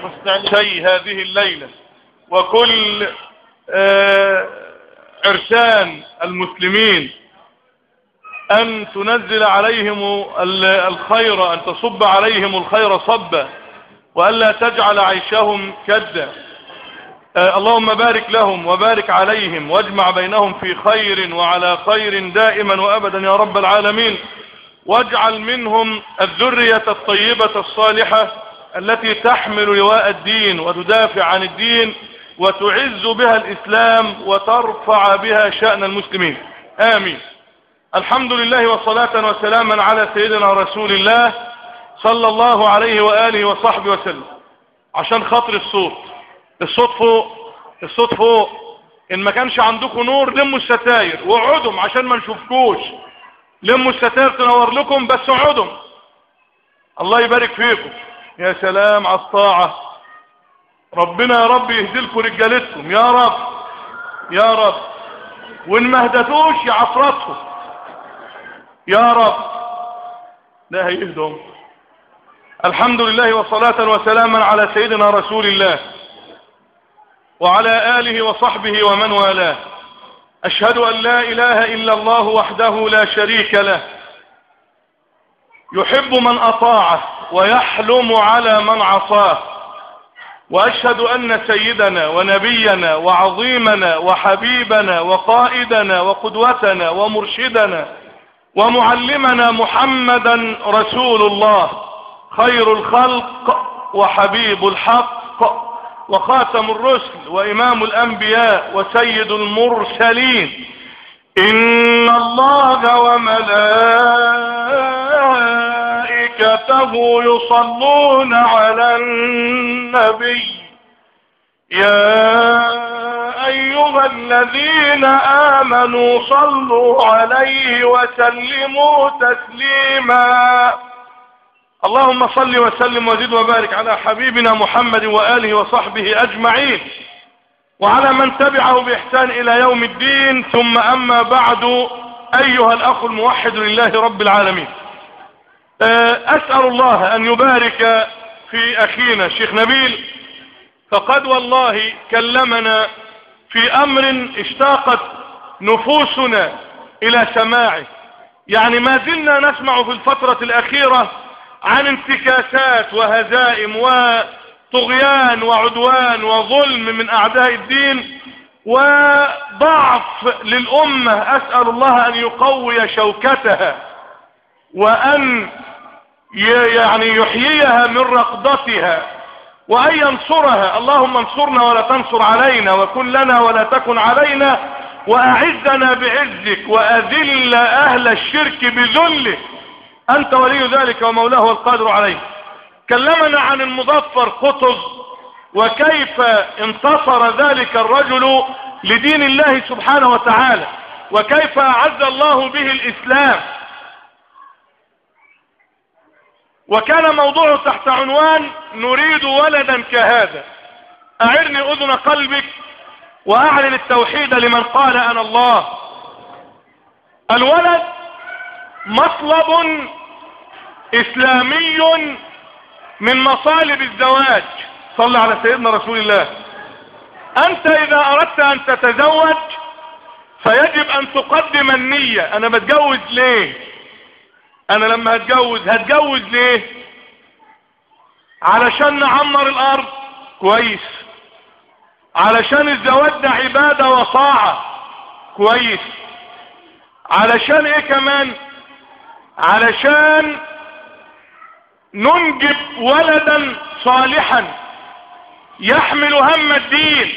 شيء هذه الليلة وكل آه، عرسان المسلمين أن تنزل عليهم الخير أن تصب عليهم الخير صبا وألا تجعل عيشهم كدا آه، اللهم بارك لهم وبارك عليهم واجمع بينهم في خير وعلى خير دائما وأبدا يا رب العالمين واجعل منهم الذرية الطيبة الصالحة التي تحمل لواء الدين وتدافع عن الدين وتعز بها الإسلام وترفع بها شأن المسلمين آمين الحمد لله وصلاة وسلاما على سيدنا رسول الله صلى الله عليه وآله وصحبه وسلم عشان خاطر الصوت الصوت فوق الصوت فوق ان ما كانش عندكم نور لموا الستاير واقعدوا عشان ما نشوفكوش لموا الستاير تنور لكم بس اقعدوا الله يبارك فيكم يا سلام على الطاعة ربنا يا رب يهدلكم رجالتكم يا رب يا رب وان ما هدتوش يعفرتهم يا رب لا هيهدهم الحمد لله وصلاة وسلاما على سيدنا رسول الله وعلى آله وصحبه ومن والاه أشهد أن لا إله إلا الله وحده لا شريك له يحب من أطاعه ويحلم على من عصاه وأشهد أن سيدنا ونبينا وعظيمنا وحبيبنا وقائدنا وقدوتنا ومرشدنا ومعلمنا محمدا رسول الله خير الخلق وحبيب الحق وخاتم الرسل وإمام الأنبياء وسيد المرسلين إن الله وملائكته يصلون على النبي يا أيها الذين آمنوا صلوا عليه وسلموا تسليما اللهم صل وسلم وزد وبارك على حبيبنا محمد وآله وصحبه أجمعين وعلى من تبعه بإحسان إلى يوم الدين ثم أما بعد أيها الأخ الموحد لله رب العالمين أسأل الله أن يبارك في أخينا الشيخ نبيل فقد والله كلمنا في أمر اشتاقت نفوسنا إلى سماعه يعني ما زلنا نسمع في الفترة الأخيرة عن انتكاسات وهزائم وطغيان وعدوان وظلم من أعداء الدين وضعف للأمة أسأل الله أن يقوي شوكتها وأن يعني يحييها من رقضتها وأن ينصرها اللهم انصرنا ولا تنصر علينا وكن لنا ولا تكن علينا وأعزنا بعزك وأذل أهل الشرك بذلك أنت ولي ذلك ومولاه والقادر عليه كلمنا عن المظفر قطز وكيف انتصر ذلك الرجل لدين الله سبحانه وتعالى وكيف أعز الله به الإسلام وكان موضوعه تحت عنوان نريد ولدا كهذا أعرني أذن قلبك وأعلن التوحيد لمن قال أنا الله الولد مطلب إسلامي من مصالب الزواج صلى على سيدنا رسول الله أنت إذا أردت أن تتزوج فيجب أن تقدم النية أنا بتجوز ليه انا لما هتجوز هتجوز ليه علشان نعمر الارض كويس علشان الزواج ده عبادة وطاعة كويس علشان ايه كمان علشان ننجب ولدا صالحا يحمل هم الدين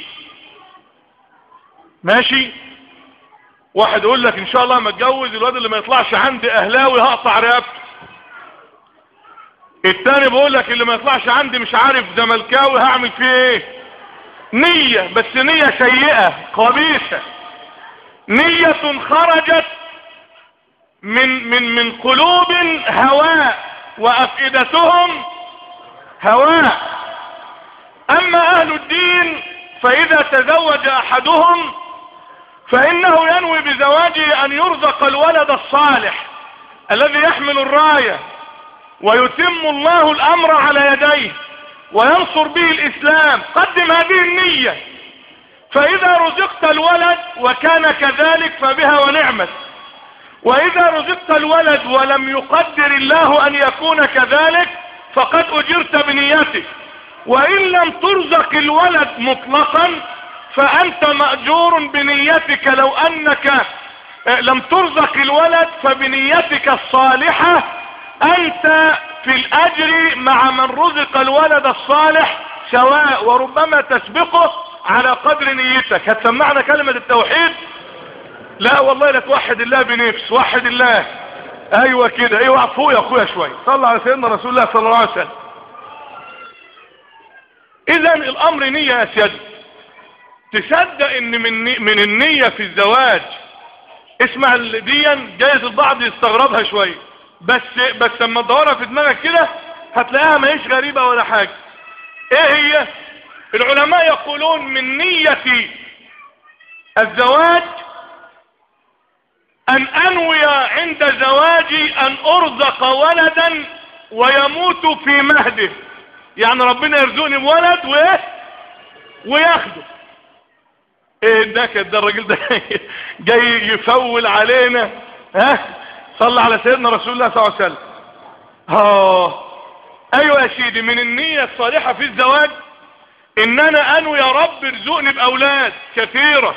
ماشي واحد يقول لك ان شاء الله ما اتجوز الواد اللي ما يطلعش عندي اهلاوي هقطع رقبته التاني بيقول لك اللي ما يطلعش عندي مش عارف زملكاوي هعمل فيه ايه نية بس نية سيئة خبيثة نية خرجت من من من قلوب هواء وافئدتهم هواء اما اهل الدين فاذا تزوج احدهم فإنه ينوي بزواجه أن يرزق الولد الصالح الذي يحمل الراية ويتم الله الأمر على يديه وينصر به الإسلام قدم هذه النية فإذا رزقت الولد وكان كذلك فبها ونعمت وإذا رزقت الولد ولم يقدر الله أن يكون كذلك فقد أجرت بنيتك وإن لم ترزق الولد مطلقا فأنت مأجور بنيتك لو أنك لم ترزق الولد فبنيتك الصالحة أنت في الأجر مع من رزق الولد الصالح سواء وربما تسبقه على قدر نيتك هتسمعنا كلمة التوحيد لا والله لا توحد الله بنفس وحد الله ايوه كده ايوه فوق يا اخويا شويه صلى على سيدنا رسول الله صلى الله عليه وسلم اذا الامر نية يا سيدي تصدق ان من, من النية في الزواج اسمع ديا جايز البعض يستغربها شوية بس بس لما تدورها في دماغك كده هتلاقيها ما هيش غريبة ولا حاجة ايه هي العلماء يقولون من نية الزواج ان انوي عند زواجي ان ارزق ولدا ويموت في مهده يعني ربنا يرزقني بولد وايه وياخده ايه ده كده الراجل ده جاي يفول علينا ها صلى على سيدنا رسول الله صلى الله عليه وسلم ها ايوه يا سيدي من النية الصالحة في الزواج ان انا انوي يا رب ارزقني باولاد كثيرة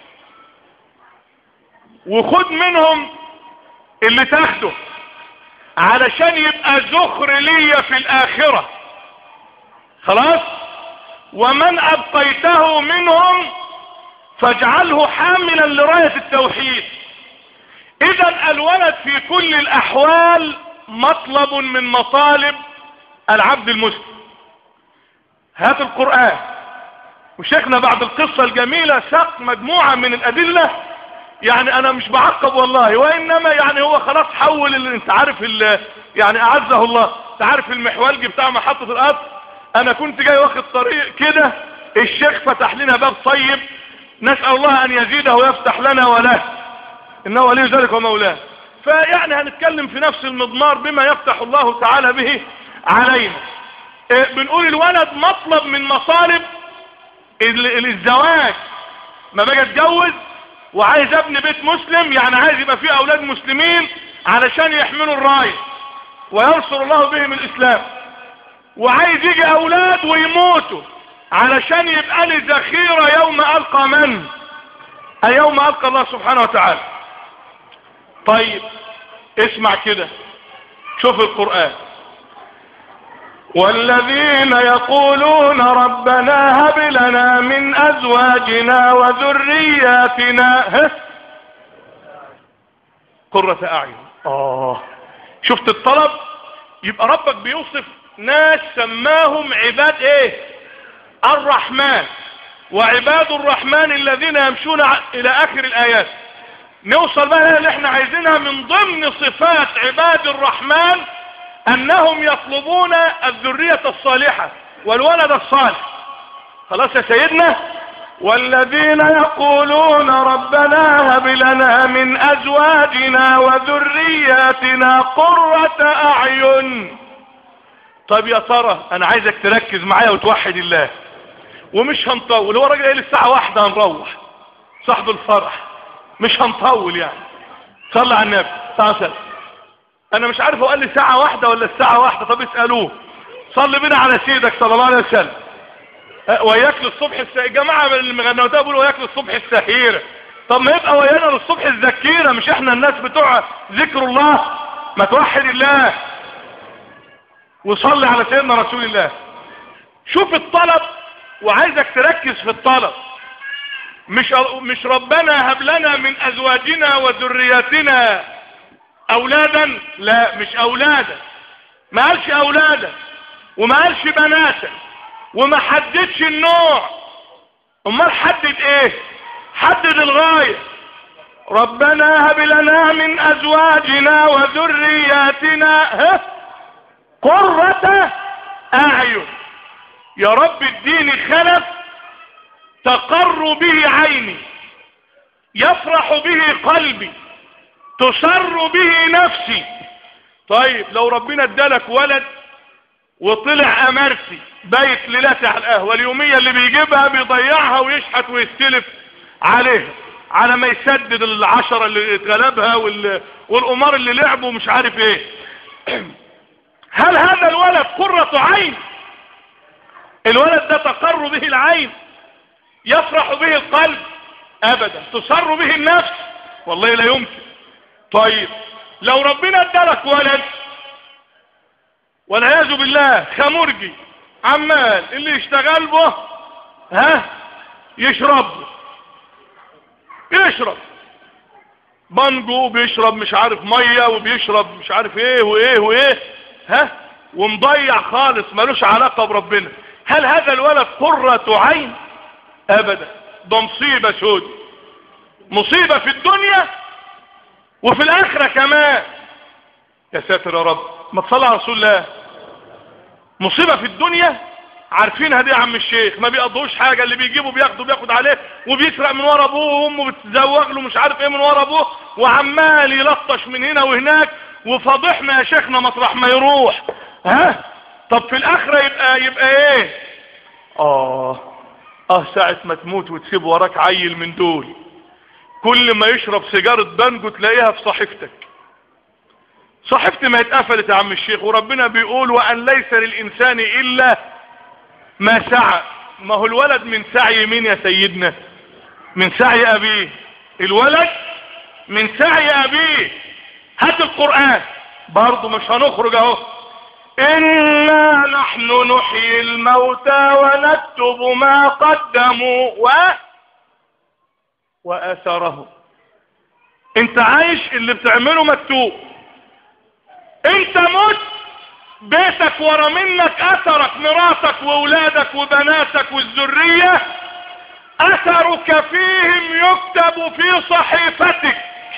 وخد منهم اللي تاخده علشان يبقى زخر ليا في الاخرة خلاص ومن ابقيته منهم فاجعله حاملا لراية التوحيد اذا الولد في كل الاحوال مطلب من مطالب العبد المسلم هات القرآن وشيخنا بعد القصة الجميلة ساق مجموعة من الادلة يعني انا مش بعقب والله وانما يعني هو خلاص حول اللي انت عارف يعني اعزه الله انت عارف المحولج بتاع محطة القطر انا كنت جاي واخد طريق كده الشيخ فتح لنا باب طيب نسأل الله ان يزيده ويفتح لنا وله انه ولي ذلك ومولاه فيعني هنتكلم في نفس المضمار بما يفتح الله تعالى به علينا إيه بنقول الولد مطلب من مطالب الزواج ما باجي اتجوز وعايز ابني بيت مسلم يعني عايز يبقى فيه اولاد مسلمين علشان يحملوا الراية وينصر الله بهم الاسلام وعايز يجي اولاد ويموتوا علشان يبقى لي ذخيرة يوم القى من يوم القى الله سبحانه وتعالى طيب اسمع كده شوف القرآن والذين يقولون ربنا هب لنا من ازواجنا وذرياتنا قرة اعين اه شفت الطلب يبقى ربك بيوصف ناس سماهم عباد ايه الرحمن وعباد الرحمن الذين يمشون الى اخر الايات نوصل بقى اللي احنا عايزينها من ضمن صفات عباد الرحمن انهم يطلبون الذرية الصالحة والولد الصالح خلاص يا سيدنا والذين يقولون ربنا هب لنا من ازواجنا وذرياتنا قرة اعين طيب يا ترى انا عايزك تركز معايا وتوحد الله ومش هنطول هو راجل قال الساعة واحدة هنروح صاحب الفرح مش هنطول يعني صلى على النبي صلى الله عليه وسلم انا مش عارف هو قال لي ساعة واحدة ولا الساعة واحدة طب اسألوه صلي بنا على سيدك صلى الله عليه وسلم وياك للصبح السهيرة جماعة من المغنوتات بيقولوا وياك للصبح السهيرة طب ما يبقى ويانا للصبح الذكيرة مش احنا الناس بتوع ذكر الله ما توحد الله وصلي على سيدنا رسول الله شوف الطلب وعايزك تركز في الطلب مش مش ربنا هب لنا من ازواجنا وذرياتنا اولادا لا مش اولادا ما قالش اولادا وما قالش بناتا وما حددش النوع امال حدد ايه حدد الغاية ربنا هب لنا من ازواجنا وذرياتنا ها قرة اعين يا رب اديني خلف تقر به عيني يفرح به قلبي تسر به نفسي طيب لو ربنا ادالك ولد وطلع امرسي بيت ليلاتي على القهوة اليومية اللي بيجيبها بيضيعها ويشحت ويستلف عليها على ما يسدد العشرة اللي اتغلبها وال... والقمار اللي لعبه مش عارف ايه هل هذا الولد قرة عين الولد ده تقر به العين يفرح به القلب ابدا تسر به النفس والله لا يمكن طيب لو ربنا ادالك ولد والعياذ بالله خمرجي عمال اللي يشتغل به ها يشرب يشرب بانجو بيشرب مش عارف مية وبيشرب مش عارف ايه وايه وايه ها ومضيع خالص ملوش علاقة بربنا هل هذا الولد قرة عين ابدا ده مصيبة سود مصيبة في الدنيا وفي الاخرة كمان يا ساتر يا رب ما تصلى على رسول الله مصيبة في الدنيا عارفينها دي يا عم الشيخ ما بيقضوش حاجة اللي بيجيبه بياخده بياخد عليه وبيسرق من ورا ابوه وامه بتزوغ له مش عارف ايه من ورا ابوه وعمال يلطش من هنا وهناك وفضحنا يا شيخنا مطرح ما يروح ها طب في الاخرة يبقى يبقى ايه اه اه ساعة ما تموت وتسيب وراك عيل من دول كل ما يشرب سيجارة بانجو تلاقيها في صحيفتك صحيفتي ما اتقفلت يا عم الشيخ وربنا بيقول وان ليس للانسان الا ما سعى ما هو الولد من سعي مين يا سيدنا من سعي ابيه الولد من سعي ابيه هات القرآن برضو مش هنخرج اهو انا نحن نحيي الموتى ونكتب ما قدموا و واثره انت عايش اللي بتعمله مكتوب انت مت بيتك ورا منك اثرك مراتك واولادك وبناتك والذرية اثرك فيهم يكتب في صحيفتك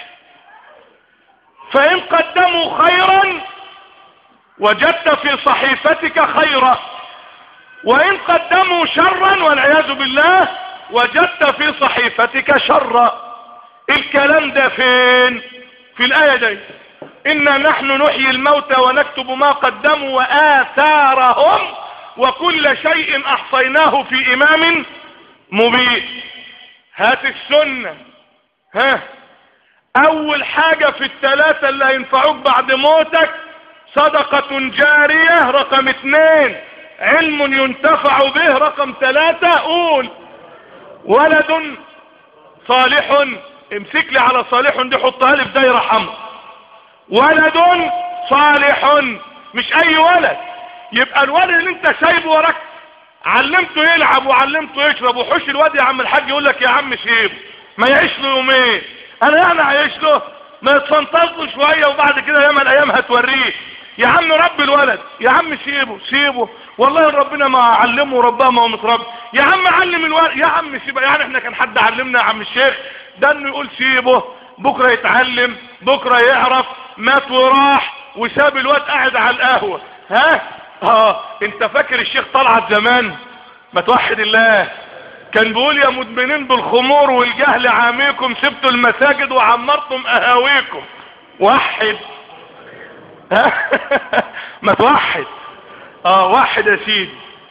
فان قدموا خيرا وجدت في صحيفتك خيرا وان قدموا شرا والعياذ بالله وجدت في صحيفتك شرا الكلام ده فين في الايه دي انا نحن نحيي الموتى ونكتب ما قدموا واثارهم وكل شيء احصيناه في امام مبين هات السنة ها اول حاجة في الثلاثة اللي هينفعوك بعد موتك صدقة جارية رقم اتنين علم ينتفع به رقم ثلاثة قول ولد صالح امسك لي على صالح دي حطها لي في دايرة حمراء ولد صالح مش اي ولد يبقى الولد اللي انت سايبه وراك علمته يلعب وعلمته يشرب وحش الواد يا عم الحاج يقول لك يا عم سيبه ما يعيش له يومين انا يعني عايش له ما يتفنطط له شويه وبعد كده ياما الايام هتوريه يا عم رب الولد يا عم سيبه سيبه والله ربنا ما علمه رباه ما هو متربي يا عم علم الولد يا عم سيبه يعني احنا كان حد علمنا يا عم الشيخ ده انه يقول سيبه بكره يتعلم بكره يعرف مات وراح وساب الواد قاعد على القهوه ها اه انت فاكر الشيخ طلعت زمان ما توحد الله كان بيقول يا مدمنين بالخمور والجهل عاميكم سبتوا المساجد وعمرتم اهاويكم وحد ها ما توحد اه واحد يا سيدي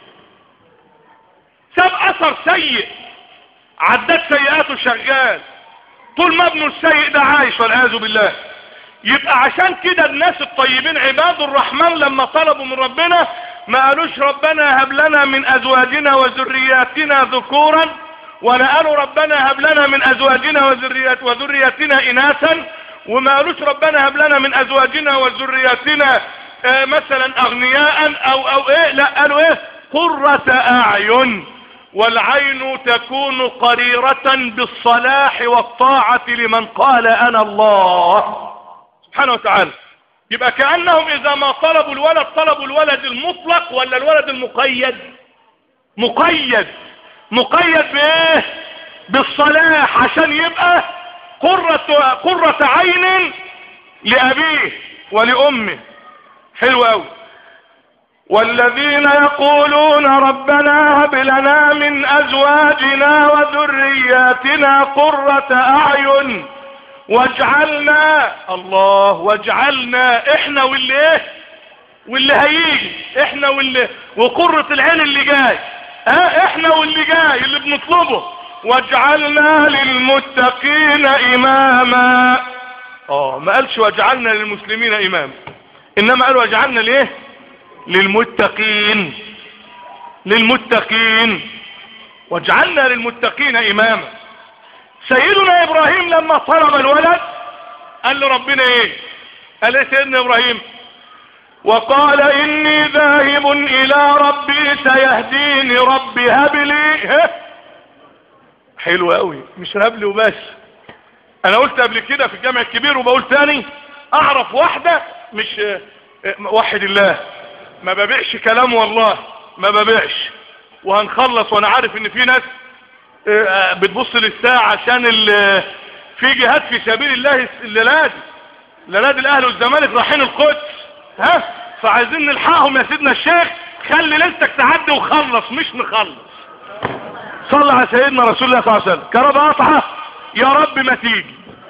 ساب اثر سيء عداد سيئاته شغال طول ما ابنه السيء ده عايش والعياذ بالله يبقى عشان كده الناس الطيبين عباد الرحمن لما طلبوا من ربنا ما قالوش ربنا هب لنا من ازواجنا وذرياتنا ذكورا ولا قالوا ربنا هب لنا من ازواجنا وذريات وذرياتنا اناثا وما قالوش ربنا هب لنا من ازواجنا وذرياتنا آه مثلا اغنياء او او ايه لا قالوا ايه قرة اعين والعين تكون قريرة بالصلاح والطاعة لمن قال انا الله سبحانه وتعالى يبقى كأنهم اذا ما طلبوا الولد طلبوا الولد المطلق ولا الولد المقيد مقيد مقيد بايه بالصلاح عشان يبقى قرة, قرة عين لابيه ولامه حلو قوي والذين يقولون ربنا هب لنا من ازواجنا وذرياتنا قرة اعين واجعلنا الله واجعلنا احنا واللي ايه واللي هيجي احنا واللي وقرة العين اللي جاي ها احنا واللي جاي اللي بنطلبه واجعلنا للمتقين اماما اه ما قالش واجعلنا للمسلمين اماما انما قال واجعلنا ليه للمتقين للمتقين واجعلنا للمتقين اماما سيدنا ابراهيم لما طلب الولد قال له ربنا ايه قال ايه سيدنا ابراهيم وقال اني ذاهب الى ربي سيهديني ربي هب لي حلو قوي مش هب لي وبس انا قلت قبل كده في الجامع الكبير وبقول تاني اعرف واحدة مش وحد الله ما ببيعش كلام والله ما ببيعش وهنخلص وانا عارف ان في ناس بتبص للساعة عشان في جهاد في سبيل الله الليلات لنادي الاهلي والزمالك رايحين القدس ها فعايزين نلحقهم يا سيدنا الشيخ خلي ليلتك تعدي وخلص مش نخلص صلى على سيدنا رسول الله صلى الله عليه وسلم كرب قطعه يا رب ما تيجي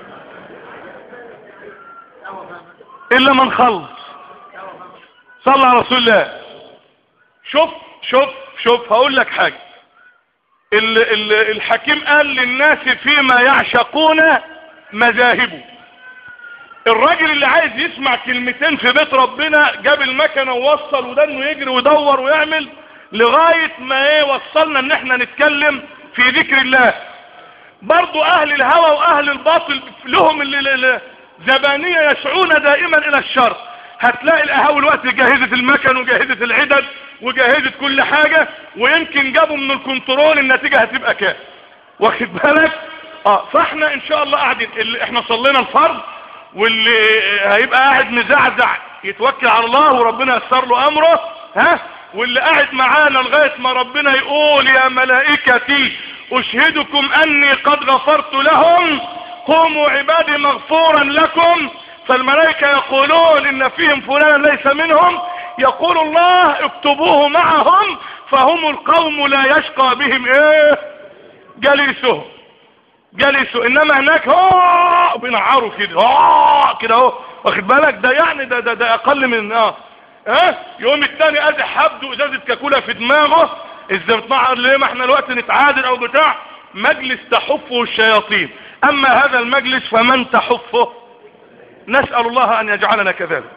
الا ما نخلص صلى على رسول الله شوف شوف شوف هقول لك حاجه ال ال الحكيم قال للناس فيما يعشقون مذاهبه الراجل اللي عايز يسمع كلمتين في بيت ربنا جاب المكنه ووصل وده انه يجري ويدور ويعمل لغايه ما ايه وصلنا ان احنا نتكلم في ذكر الله برضو اهل الهوى واهل الباطل لهم اللي زبانية يسعون دائما الى الشر هتلاقي القهاوي الوقت جهزت المكن وجهزت العدد وجهزت كل حاجة ويمكن جابوا من الكنترول النتيجة هتبقى كام واخد بالك اه فاحنا ان شاء الله قاعدين اللي احنا صلينا الفرض واللي هيبقى قاعد مزعزع يتوكل على الله وربنا يسر له امره ها واللي قاعد معانا لغاية ما ربنا يقول يا ملائكتي اشهدكم اني قد غفرت لهم قوموا عبادي مغفورا لكم فالملائكة يقولون ان فيهم فلانا ليس منهم يقول الله اكتبوه معهم فهم القوم لا يشقى بهم ايه جليسهم جلسوا انما هناك هو بينعروا كده اه كده اهو واخد بالك ده يعني ده ده, ده اقل من اه ها يوم التاني ادي حبده ازازه كاكولا في دماغه ازاي بتنعر ليه ما احنا الوقت نتعادل او بتاع مجلس تحفه الشياطين اما هذا المجلس فمن تحفه نسأل الله ان يجعلنا كذلك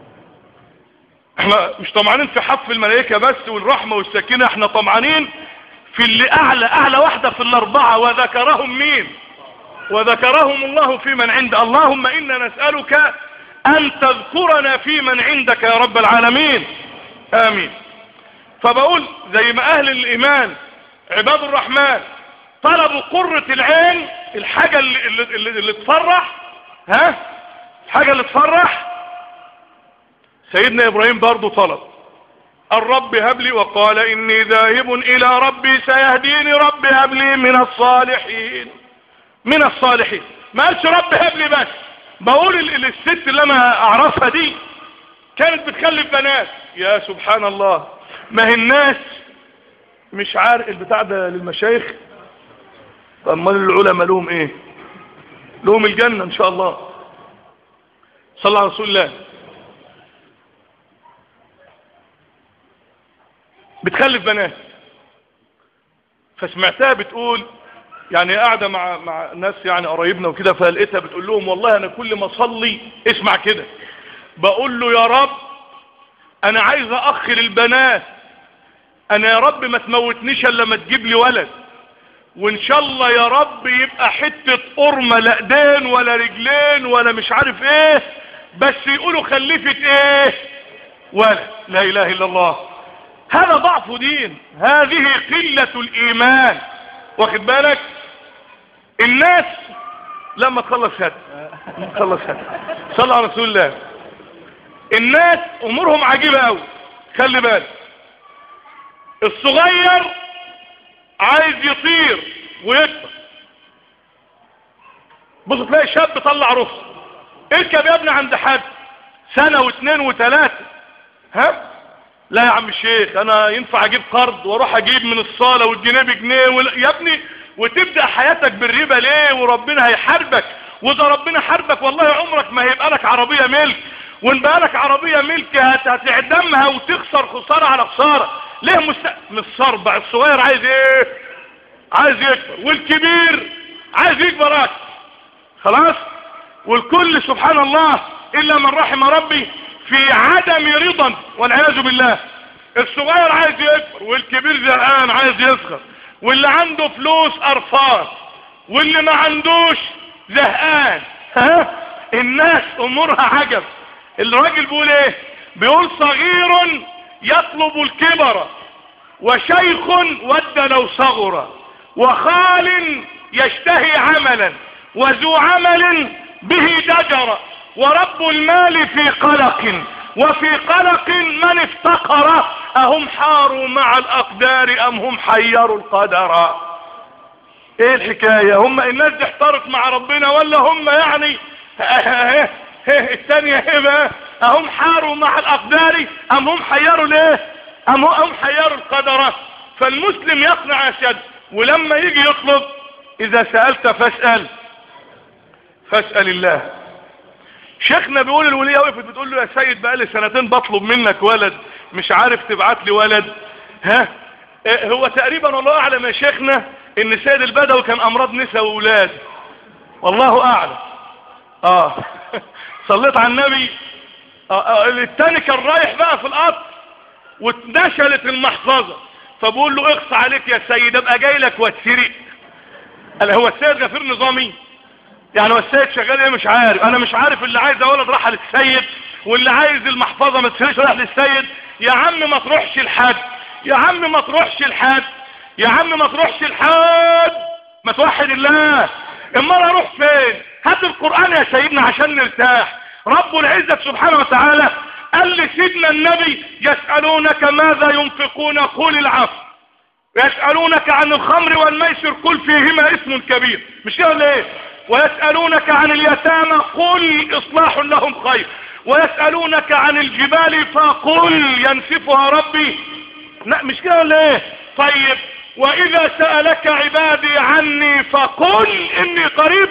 احنا مش طمعانين في حف الملائكة بس والرحمة والسكينة احنا طمعانين في اللي اعلى اعلى واحدة في الاربعة وذكرهم مين وذكرهم الله في من عند اللهم انا نسألك ان تذكرنا في من عندك يا رب العالمين امين فبقول زي ما اهل الايمان عباد الرحمن طلبوا قرة العين الحاجة اللي, اللي, اللي, اللي تفرح ها الحاجة اللي تفرح سيدنا ابراهيم برضو طلب الرب هب لي وقال اني ذاهب الى ربي سيهديني ربي هب لي من الصالحين من الصالحين ما قالش رب هب لي بس بقول الست اللي انا اعرفها دي كانت بتخلف بنات يا سبحان الله ما هي الناس مش عارف البتاع ده للمشايخ طب امال العلماء لهم ايه لهم الجنة ان شاء الله صلى على رسول الله بتخلف بنات فسمعتها بتقول يعني قاعدة مع مع ناس يعني قرايبنا وكده فلقيتها بتقول لهم والله انا كل ما اصلي اسمع كده بقول له يا رب انا عايز اخر البنات انا يا رب ما تموتنيش الا لما تجيب لي ولد وان شاء الله يا رب يبقى حتة قرمة لا ايدين ولا رجلين ولا مش عارف ايه بس يقولوا خلفت ايه ولد لا اله الا الله هذا ضعف دين هذه قلة الايمان واخد بالك الناس لما تخلص هذا تخلص هذا صلى على رسول الله الناس امورهم عجيبة قوي خلي بالك الصغير عايز يطير ويكبر بص تلاقي شاب طلع رخص اركب يا ابني عند حد سنة واثنين وثلاثة ها لا يا عم الشيخ انا ينفع اجيب قرض واروح اجيب من الصالة والجنيه بجنيه ولا يا ابني وتبدأ حياتك بالربا ليه وربنا هيحاربك واذا ربنا حاربك والله عمرك ما هيبقى لك عربية ملك وان بقالك عربية ملك هتعدمها وتخسر خسارة على خسارة ليه مست... مش صربع الصغير عايز ايه عايز يكبر والكبير عايز يكبر اكتر خلاص والكل سبحان الله الا من رحم ربي في عدم رضا والعياذ بالله الصغير عايز يكبر والكبير زهقان عايز يصغر واللي عنده فلوس ارفان واللي ما عندوش زهقان ها الناس امورها عجب الراجل بيقول ايه بيقول صغير يطلب الكبر وشيخ ود لو صغر وخال يشتهي عملا وذو عمل به دجر ورب المال في قلق وفي قلق من افتقر اهم حاروا مع الاقدار ام هم حيروا القدر ايه الحكاية هم الناس دي احترت مع ربنا ولا هم يعني الثانية ايه بقى اهم حاروا مع الاقدار ام هم حيروا ليه ام هم حيروا القدر فالمسلم يقنع اشد ولما يجي يطلب اذا سألت فاسأل فاسأل الله شيخنا بيقول الولية وقفت بتقول له يا سيد بقالي سنتين بطلب منك ولد مش عارف تبعت لي ولد ها اه هو تقريبا والله اعلم يا شيخنا ان سيد البدوي كان امراض نساء واولاد والله اعلم اه صليت على النبي آه آه التاني كان رايح بقى في القطر واتنشلت المحفظة فبقول له اخص عليك يا سيد ابقى جاي لك واتسرق قال هو السيد غفير نظامي يعني هو السيد شغال ايه مش عارف انا مش عارف اللي عايز ولد راح للسيد واللي عايز المحفظة ما تسرقش راح للسيد يا عم ما تروحش لحد يا عم ما تروحش لحد يا عم ما تروحش لحد ما توحد الله اما انا اروح فين هات القرآن يا سيدنا عشان نرتاح رب العزة سبحانه وتعالى قال لسيدنا النبي يسألونك ماذا ينفقون قل العفو يسألونك عن الخمر والميسر قل فيهما اسم كبير مش كده ولا ايه ويسألونك عن اليتامى قل اصلاح لهم خير ويسألونك عن الجبال فقل ينسفها ربي لا مش كده ولا ايه طيب واذا سألك عبادي عني فقل اني قريب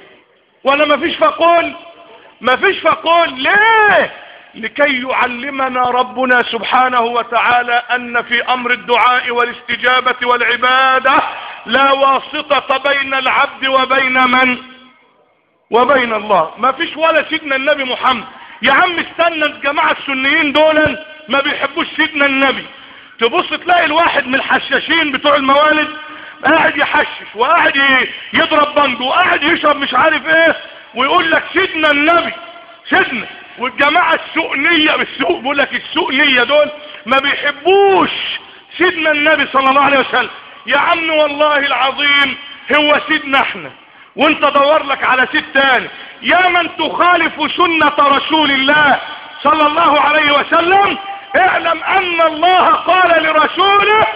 ولا مفيش فقل مفيش فقل ليه لكي يعلمنا ربنا سبحانه وتعالى ان في امر الدعاء والاستجابة والعبادة لا واسطة بين العبد وبين من وبين الله ما فيش ولا سيدنا النبي محمد يا عم استنى الجماعة السنيين دولا ما بيحبوش سيدنا النبي تبص تلاقي الواحد من الحشاشين بتوع الموالد قاعد يحشش وقاعد يضرب بنجو وقاعد يشرب مش عارف ايه ويقول لك سيدنا النبي سيدنا والجماعة السؤنية بالسوق بيقول لك السؤنية دول ما بيحبوش سيدنا النبي صلى الله عليه وسلم يا عم والله العظيم هو سيدنا احنا وانت دور لك على سيد تاني يا من تخالف سنة رسول الله صلى الله عليه وسلم اعلم ان الله قال لرسوله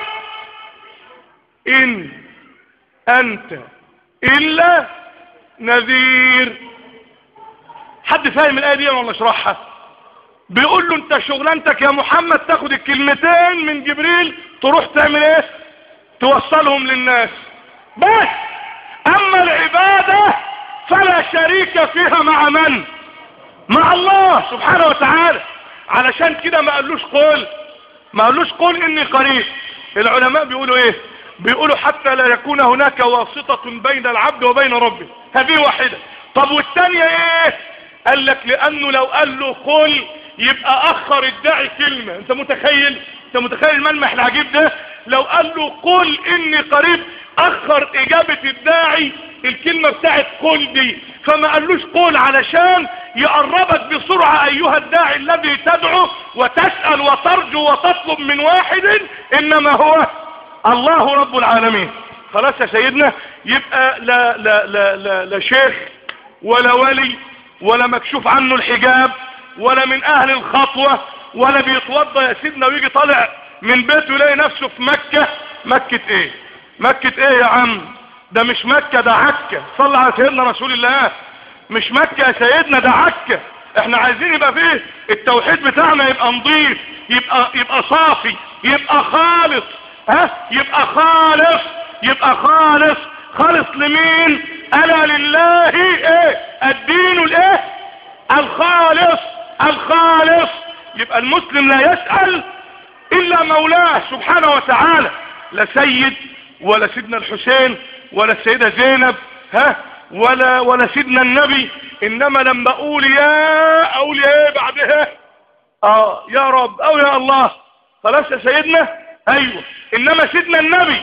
ان انت الا نذير حد فاهم الايه دي ولا اشرحها بيقول له انت شغلانتك يا محمد تاخد الكلمتين من جبريل تروح تعمل ايه توصلهم للناس بس اما العبادة فلا شريك فيها مع من مع الله سبحانه وتعالى علشان كده ما قالوش قول ما قالوش قول اني قريب العلماء بيقولوا ايه بيقولوا حتى لا يكون هناك واسطة بين العبد وبين ربه هذه واحدة طب والثانية ايه قال لك لانه لو قال له قل يبقى اخر الداعي كلمة انت متخيل انت متخيل الملمح العجيب ده لو قال له قل اني قريب اخر اجابة الداعي الكلمة بتاعت قل دي فما قالوش قول علشان يقربك بسرعة ايها الداعي الذي تدعو وتسأل وترجو وتطلب من واحد انما هو الله رب العالمين خلاص يا سيدنا يبقى لا لا لا لا, لا شيخ ولا ولي ولا مكشوف عنه الحجاب ولا من اهل الخطوة ولا بيتوضى يا سيدنا ويجي طالع من بيته يلاقي نفسه في مكة مكة ايه مكة ايه يا عم ده مش مكة ده عكة صلى على سيدنا رسول الله مش مكة يا سيدنا ده عكة احنا عايزين يبقى فيه التوحيد بتاعنا يبقى نظيف يبقى يبقى صافي يبقى خالص ها يبقى خالص يبقى خالص خالص لمين الا لله ايه الدين الايه الخالص الخالص يبقى المسلم لا يسأل الا مولاه سبحانه وتعالى لا سيد ولا سيدنا الحسين ولا السيدة زينب ها ولا ولا سيدنا النبي انما لما اقول يا اقول يا ايه بعدها اه يا رب او يا الله خلاص يا سيدنا ايوه انما سيدنا النبي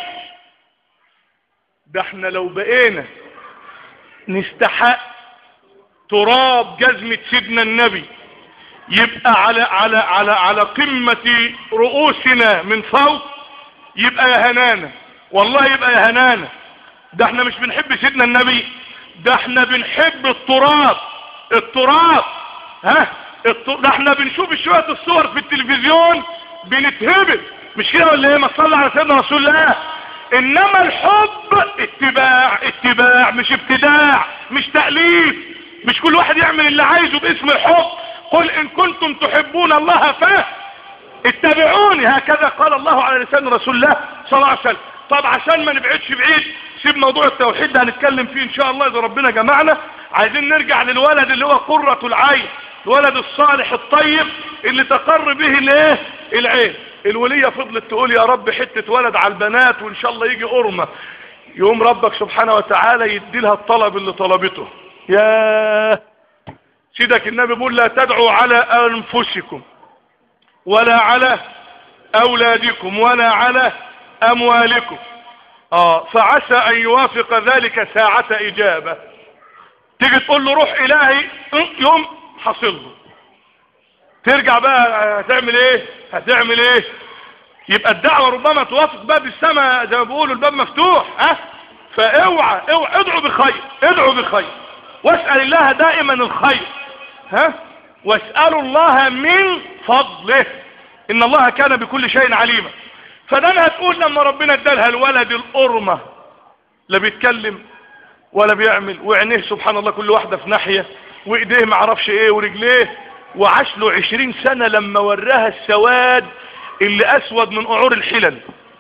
ده احنا لو بقينا نستحق تراب جزمة سيدنا النبي يبقى على على على على قمة رؤوسنا من فوق يبقى يا هنانا والله يبقى يا هنانا ده احنا مش بنحب سيدنا النبي ده احنا بنحب التراب التراب ها ده احنا بنشوف شوية الصور في التلفزيون بنتهبل مش كده ولا ايه ما تصلي على سيدنا رسول الله انما الحب اتباع اتباع مش ابتداع مش تأليف مش كل واحد يعمل اللي عايزه باسم الحب قل ان كنتم تحبون الله فاه اتبعوني هكذا قال الله على لسان رسول الله صلى الله عليه وسلم طب عشان ما نبعدش بعيد سيب موضوع التوحيد ده هنتكلم فيه ان شاء الله اذا ربنا جمعنا عايزين نرجع للولد اللي هو قرة العين الولد الصالح الطيب اللي تقر به الايه العين الولية فضلت تقول يا رب حتة ولد على البنات وان شاء الله يجي قرمة يقوم ربك سبحانه وتعالى يدي لها الطلب اللي طلبته يا سيدك النبي بيقول لا تدعوا على انفسكم ولا على اولادكم ولا على اموالكم اه فعسى ان يوافق ذلك ساعة اجابة تيجي تقول له روح الهي يوم حصل له ترجع بقى هتعمل ايه هتعمل ايه يبقى الدعوة ربما توافق باب السماء زي ما بيقولوا الباب مفتوح ها أه؟ فاوعى اوعى ادعوا بخير ادعوا بخير واسأل الله دائما الخير ها واسألوا الله من فضله ان الله كان بكل شيء عليما فده هتقول لما ربنا ادالها الولد القرمة لا بيتكلم ولا بيعمل وعينيه سبحان الله كل واحدة في ناحية وايديه معرفش ايه ورجليه وعاش له عشرين سنة لما وراها السواد اللي اسود من قعور الحلل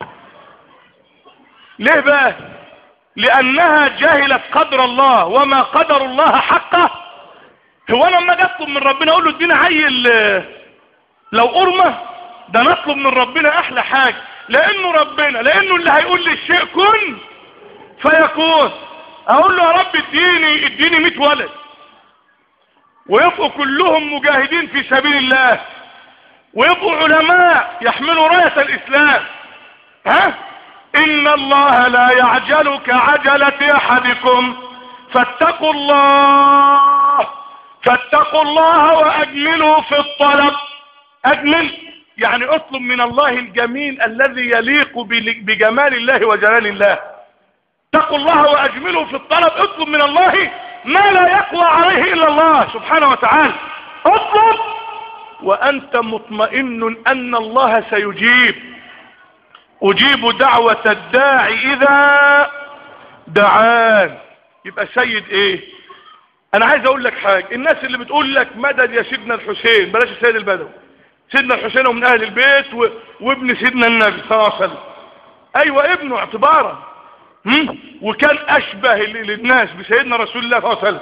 ليه بقى لانها جهلت قدر الله وما قدر الله حقه هو انا لما اطلب من ربنا اقول له ادينا عيل لو قرمة ده نطلب من ربنا احلى حاجة لانه ربنا لانه اللي هيقول لي الشيء كن فيكون اقول له يا رب اديني اديني 100 ولد ويبقوا كلهم مجاهدين في سبيل الله ويبقوا علماء يحملوا راية الاسلام ها ان الله لا يعجل كعجلة احدكم فاتقوا الله فاتقوا الله واجملوا في الطلب اجمل يعني اطلب من الله الجميل الذي يليق بجمال الله وجلال الله اتقوا الله واجملوا في الطلب اطلب من الله ما لا يقوى عليه الا الله سبحانه وتعالى اطلب وانت مطمئن ان الله سيجيب اجيب دعوة الداعي اذا دعان يبقى سيد ايه انا عايز اقول لك حاجة الناس اللي بتقول لك مدد يا سيدنا الحسين بلاش السيد البدوي سيدنا الحسين ومن اهل البيت و... وابن سيدنا النبي صلى الله عليه وسلم ايوه ابنه اعتبارا هم؟ وكان اشبه للناس بسيدنا رسول الله صلى الله عليه وسلم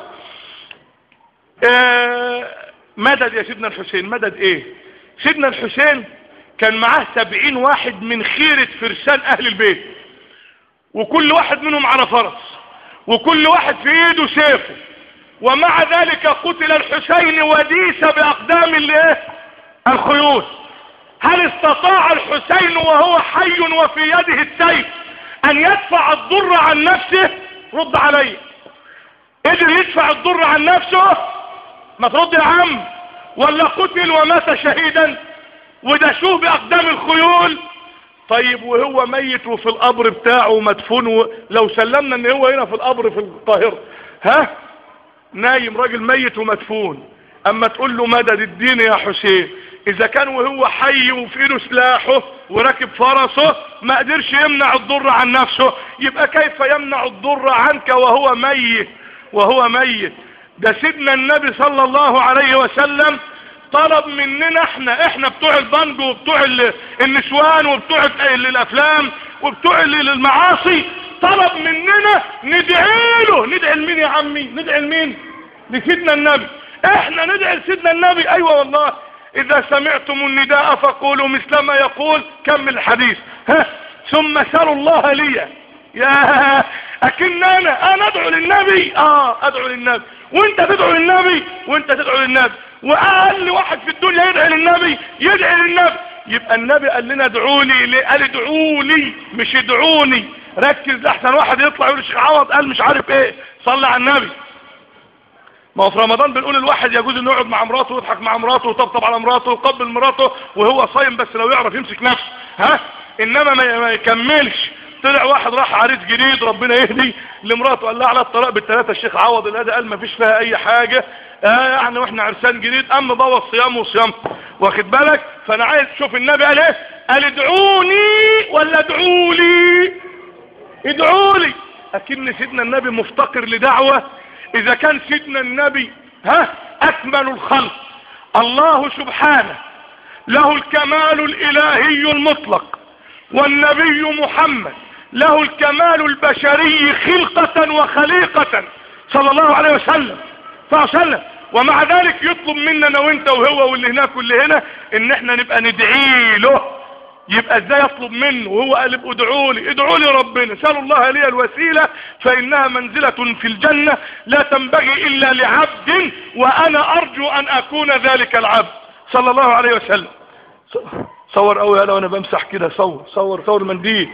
آه مدد يا سيدنا الحسين مدد ايه سيدنا الحسين كان معاه سبعين واحد من خيرة فرسان اهل البيت وكل واحد منهم على فرس وكل واحد في ايده سيفه ومع ذلك قتل الحسين وديس باقدام الايه الخيول هل استطاع الحسين وهو حي وفي يده السيف ان يدفع الضر عن نفسه رد علي قدر يدفع الضر عن نفسه ما ترد يا عم ولا قتل ومات شهيدا ودشوه باقدام الخيول طيب وهو ميت وفي القبر بتاعه مدفون و... لو سلمنا ان هو هنا في القبر في القاهرة ها نايم راجل ميت ومدفون اما تقول له مدد الدين يا حسين اذا كان وهو حي وفي ايده سلاحه وراكب فرسه ما قدرش يمنع الضر عن نفسه يبقى كيف يمنع الضر عنك وهو ميت وهو ميت ده سيدنا النبي صلى الله عليه وسلم طلب مننا احنا احنا بتوع البنج وبتوع النسوان وبتوع الافلام وبتوع المعاصي طلب مننا ندعي له ندعي لمين يا عمي ندعي لمين لسيدنا النبي احنا ندعي لسيدنا النبي ايوه والله اذا سمعتم النداء فقولوا مثل ما يقول كمل الحديث ها ثم سلوا الله لي يا اكن انا انا ادعو للنبي اه ادعو للنبي وانت تدعو للنبي وانت تدعو للنبي واقل واحد في الدنيا يدعي للنبي يدعي للنبي يبقى النبي قال لنا ادعوا لي قال ادعوا لي مش ادعوني ركز احسن واحد يطلع يقول الشيخ عوض قال مش عارف ايه صلى على النبي ما هو في رمضان بنقول الواحد يجوز انه يقعد مع مراته ويضحك مع مراته ويطبطب على مراته ويقبل مراته وهو صايم بس لو يعرف يمسك نفسه ها انما ما يكملش طلع واحد راح عريس جديد ربنا يهدي لمراته قال لها على الطلاق بالثلاثه الشيخ عوض الهدى قال ما فيش فيها اي حاجه آه يعني واحنا عرسان جديد اما بوظ صيامه وصيام واخد بالك فانا عايز تشوف النبي قال ايه قال ادعوني ولا ادعوا لي ادعوا لي اكن سيدنا النبي مفتقر لدعوه اذا كان سيدنا النبي ها اكمل الخلق الله سبحانه له الكمال الالهي المطلق والنبي محمد له الكمال البشري خلقة وخليقة صلى الله عليه وسلم فأسلم ومع ذلك يطلب مننا وانت وهو واللي هناك واللي هنا ان احنا نبقى ندعي له يبقى ازاي يطلب منه وهو قال ادعوا لي ادعوا لي ربنا سألوا الله لي الوسيلة فانها منزلة في الجنة لا تنبغي الا لعبد وانا ارجو ان اكون ذلك العبد صلى الله عليه وسلم صور قوي انا وانا بمسح كده صور صور صور المنديل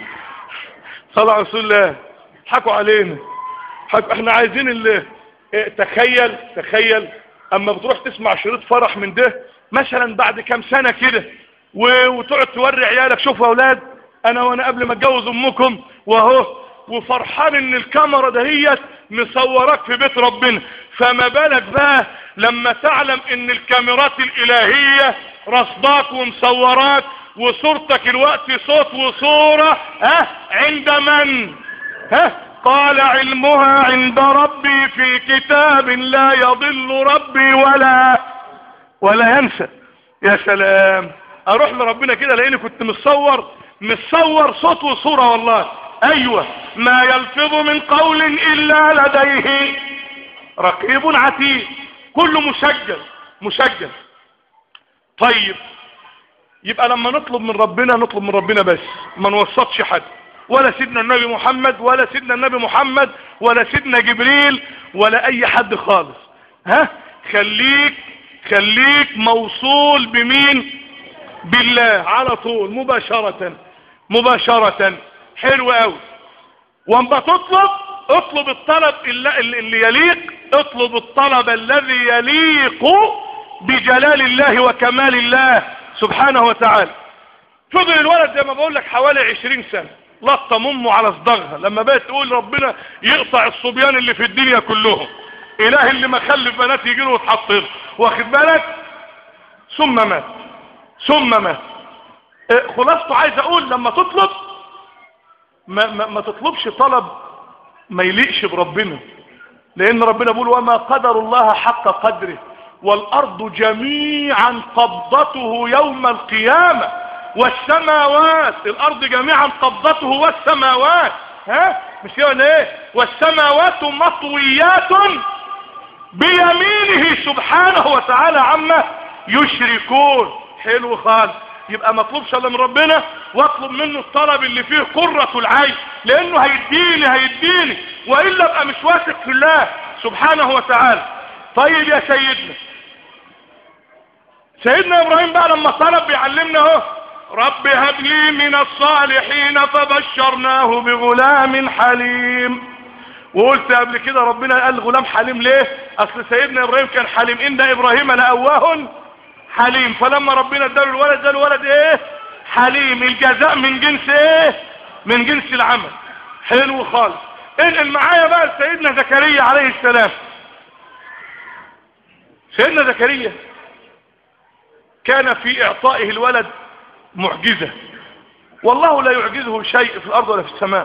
صلى على رسول الله حكوا علينا حكوا احنا عايزين اللي اه تخيل تخيل اما بتروح تسمع شريط فرح من ده مثلا بعد كام سنة كده وتقعد توري عيالك شوفوا يا اولاد انا وانا قبل ما اتجوز امكم واهو وفرحان ان الكاميرا دهيت مصورك في بيت ربنا فما بالك بقى لما تعلم ان الكاميرات الالهية رصداك ومصوراك وصورتك الوقت صوت وصورة ها عند من ها قال علمها عند ربي في كتاب لا يضل ربي ولا ولا ينسى يا سلام اروح لربنا كده لاني كنت متصور متصور صوت وصورة والله ايوه ما يلفظ من قول الا لديه رقيب عتيد كله مسجل مسجل طيب يبقى لما نطلب من ربنا نطلب من ربنا بس ما نوسطش حد ولا سيدنا النبي محمد ولا سيدنا النبي محمد ولا سيدنا جبريل ولا اي حد خالص ها خليك خليك موصول بمين بالله على طول مباشرة مباشرة حلو قوي وانبا تطلب اطلب الطلب اللي, اللي يليق اطلب الطلب الذي يليق بجلال الله وكمال الله سبحانه وتعالى فضل الولد زي ما بقول لك حوالي عشرين سنة لطم امه على صدغها لما بقت تقول ربنا يقطع الصبيان اللي في الدنيا كلهم اله اللي ما خلف بنات يجي له وتحط له واخد بالك ثم مات ثم مات اه خلاصته عايز اقول لما تطلب ما, ما, ما تطلبش طلب ما يليقش بربنا لان ربنا بيقول وما قدر الله حق قدره والارض جميعا قبضته يوم القيامة والسماوات الارض جميعا قبضته والسماوات ها مش كده ايه والسماوات مطويات بيمينه سبحانه وتعالى عما يشركون حلو خالص يبقى مطلوبش الا من ربنا واطلب منه الطلب اللي فيه قرة العين لانه هيديني هيديني والا ابقى مش واثق في الله سبحانه وتعالى طيب يا سيدنا سيدنا ابراهيم بقى لما طلب بيعلمنا اهو رب هب لي من الصالحين فبشرناه بغلام حليم وقلت قبل كده ربنا قال غلام حليم ليه اصل سيدنا ابراهيم كان حليم ان ابراهيم لأواه حليم فلما ربنا اداله الولد ده الولد ايه حليم الجزاء من جنس ايه من جنس العمل حلو خالص انقل معايا بقى سيدنا زكريا عليه السلام سيدنا زكريا كان في اعطائه الولد معجزة والله لا يعجزه شيء في الارض ولا في السماء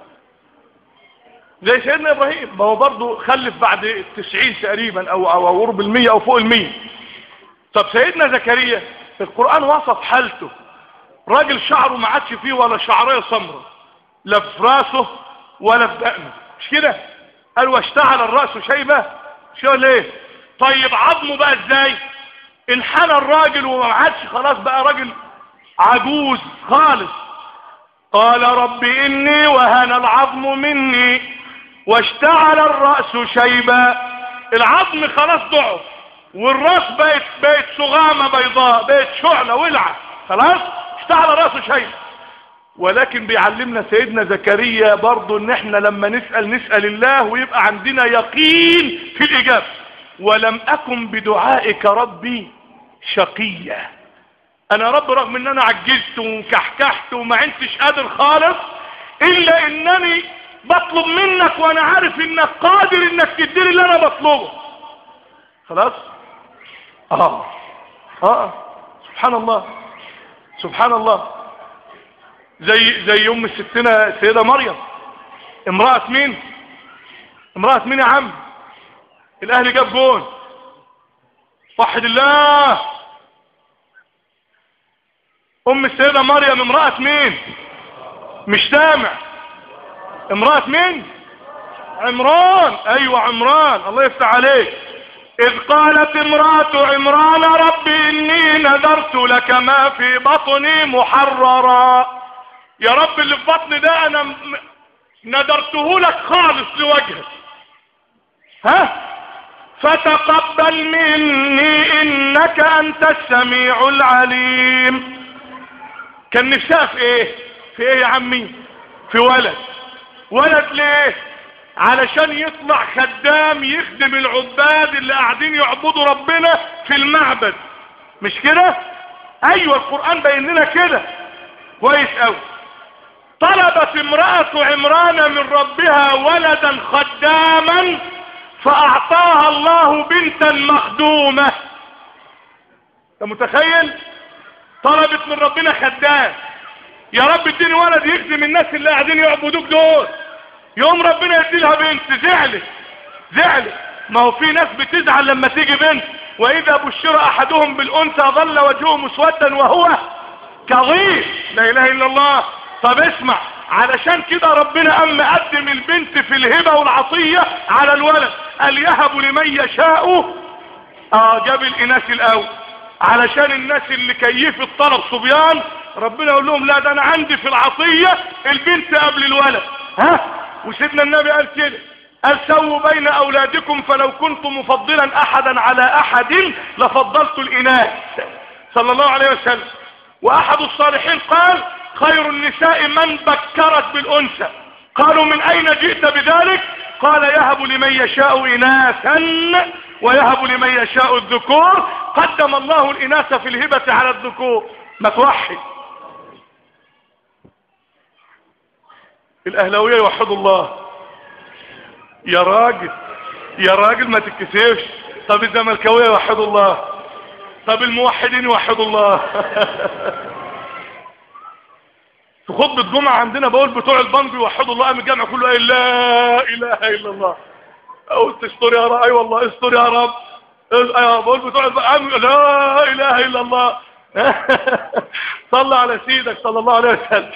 زي سيدنا ابراهيم ما هو برضه خلف بعد التسعين تقريبا او او او قرب المية او فوق المية طب سيدنا زكريا القرآن وصف حالته راجل شعره ما عادش فيه ولا شعرية سمرة لا في راسه ولا في دقنه مش كده قال واشتعل الرأس شيبة شو ليه طيب عظمه بقى ازاي انحنى الراجل وما عادش خلاص بقى راجل عجوز خالص قال رب إني وهن العظم مني واشتعل الرأس شيبا العظم خلاص ضعف والراس بقت بقت سغامة بيضاء بقت شعلة ولعة خلاص اشتعل رأسه شيبا ولكن بيعلمنا سيدنا زكريا برضو ان احنا لما نسأل نسأل الله ويبقى عندنا يقين في الإجابة ولم أكن بدعائك ربي شقيا انا رب رغم ان انا عجزت وكحكحت وما عندتش قادر خالص الا انني بطلب منك وانا عارف انك قادر انك تديني اللي انا بطلبه خلاص اه اه سبحان الله سبحان الله زي زي ام ستنا السيده مريم امراه مين امراه مين يا عم الاهلي جاب جون وحد الله ام السيدة مريم امرأة مين مش سامع امرأة مين عمران ايوه عمران الله يفتح عليك اذ قالت امرأة عمران رب اني نذرت لك ما في بطني محررا يا رب اللي في بطني ده انا نذرته لك خالص لوجهك ها فتقبل مني انك انت السميع العليم كان نفسها في ايه في ايه يا عمي في ولد ولد ليه علشان يطلع خدام يخدم العباد اللي قاعدين يعبدوا ربنا في المعبد مش كده ايوه القرآن بين لنا كده كويس قوي طلبت امرأة عمران من ربها ولدا خداما فاعطاها الله بنتا مخدومة انت متخيل طلبت من ربنا خدام يا رب اديني ولد يخدم الناس اللي قاعدين يعبدوك دول يوم ربنا يدي لها بنت زعلت زعلت ما هو في ناس بتزعل لما تيجي بنت واذا بشر احدهم بالانثى ظل وجهه مسودا وهو كظيم لا اله الا الله طب اسمع علشان كده ربنا قام مقدم البنت في الهبه والعطيه على الولد قال يهب لمن يشاء اه جاب الاناث الاول علشان الناس اللي كيف الطلب صبيان ربنا يقول لهم لا ده انا عندي في العطية البنت قبل الولد ها وسيدنا النبي قال كده قال سووا بين اولادكم فلو كنت مفضلا احدا على احد لفضلت الاناث صلى الله عليه وسلم واحد الصالحين قال خير النساء من بكرت بالانثى قالوا من اين جئت بذلك قال يهب لمن يشاء اناثا ويهب لمن يشاء الذكور قدم الله الاناث في الهبة على الذكور ما توحد الاهلاوية يوحدوا الله يا راجل يا راجل ما تتكسفش طب الزملكاوية يوحدوا الله طب الموحدين يوحدوا الله في خطبة جمعة عندنا بقول بتوع البنك يوحدوا الله قام الجامع كله قال لا اله الا الله قلت استر يا رب اي والله استر يا رب ايوه بقول بتوع البنك لا اله الا الله صلى على سيدك صلى الله عليه وسلم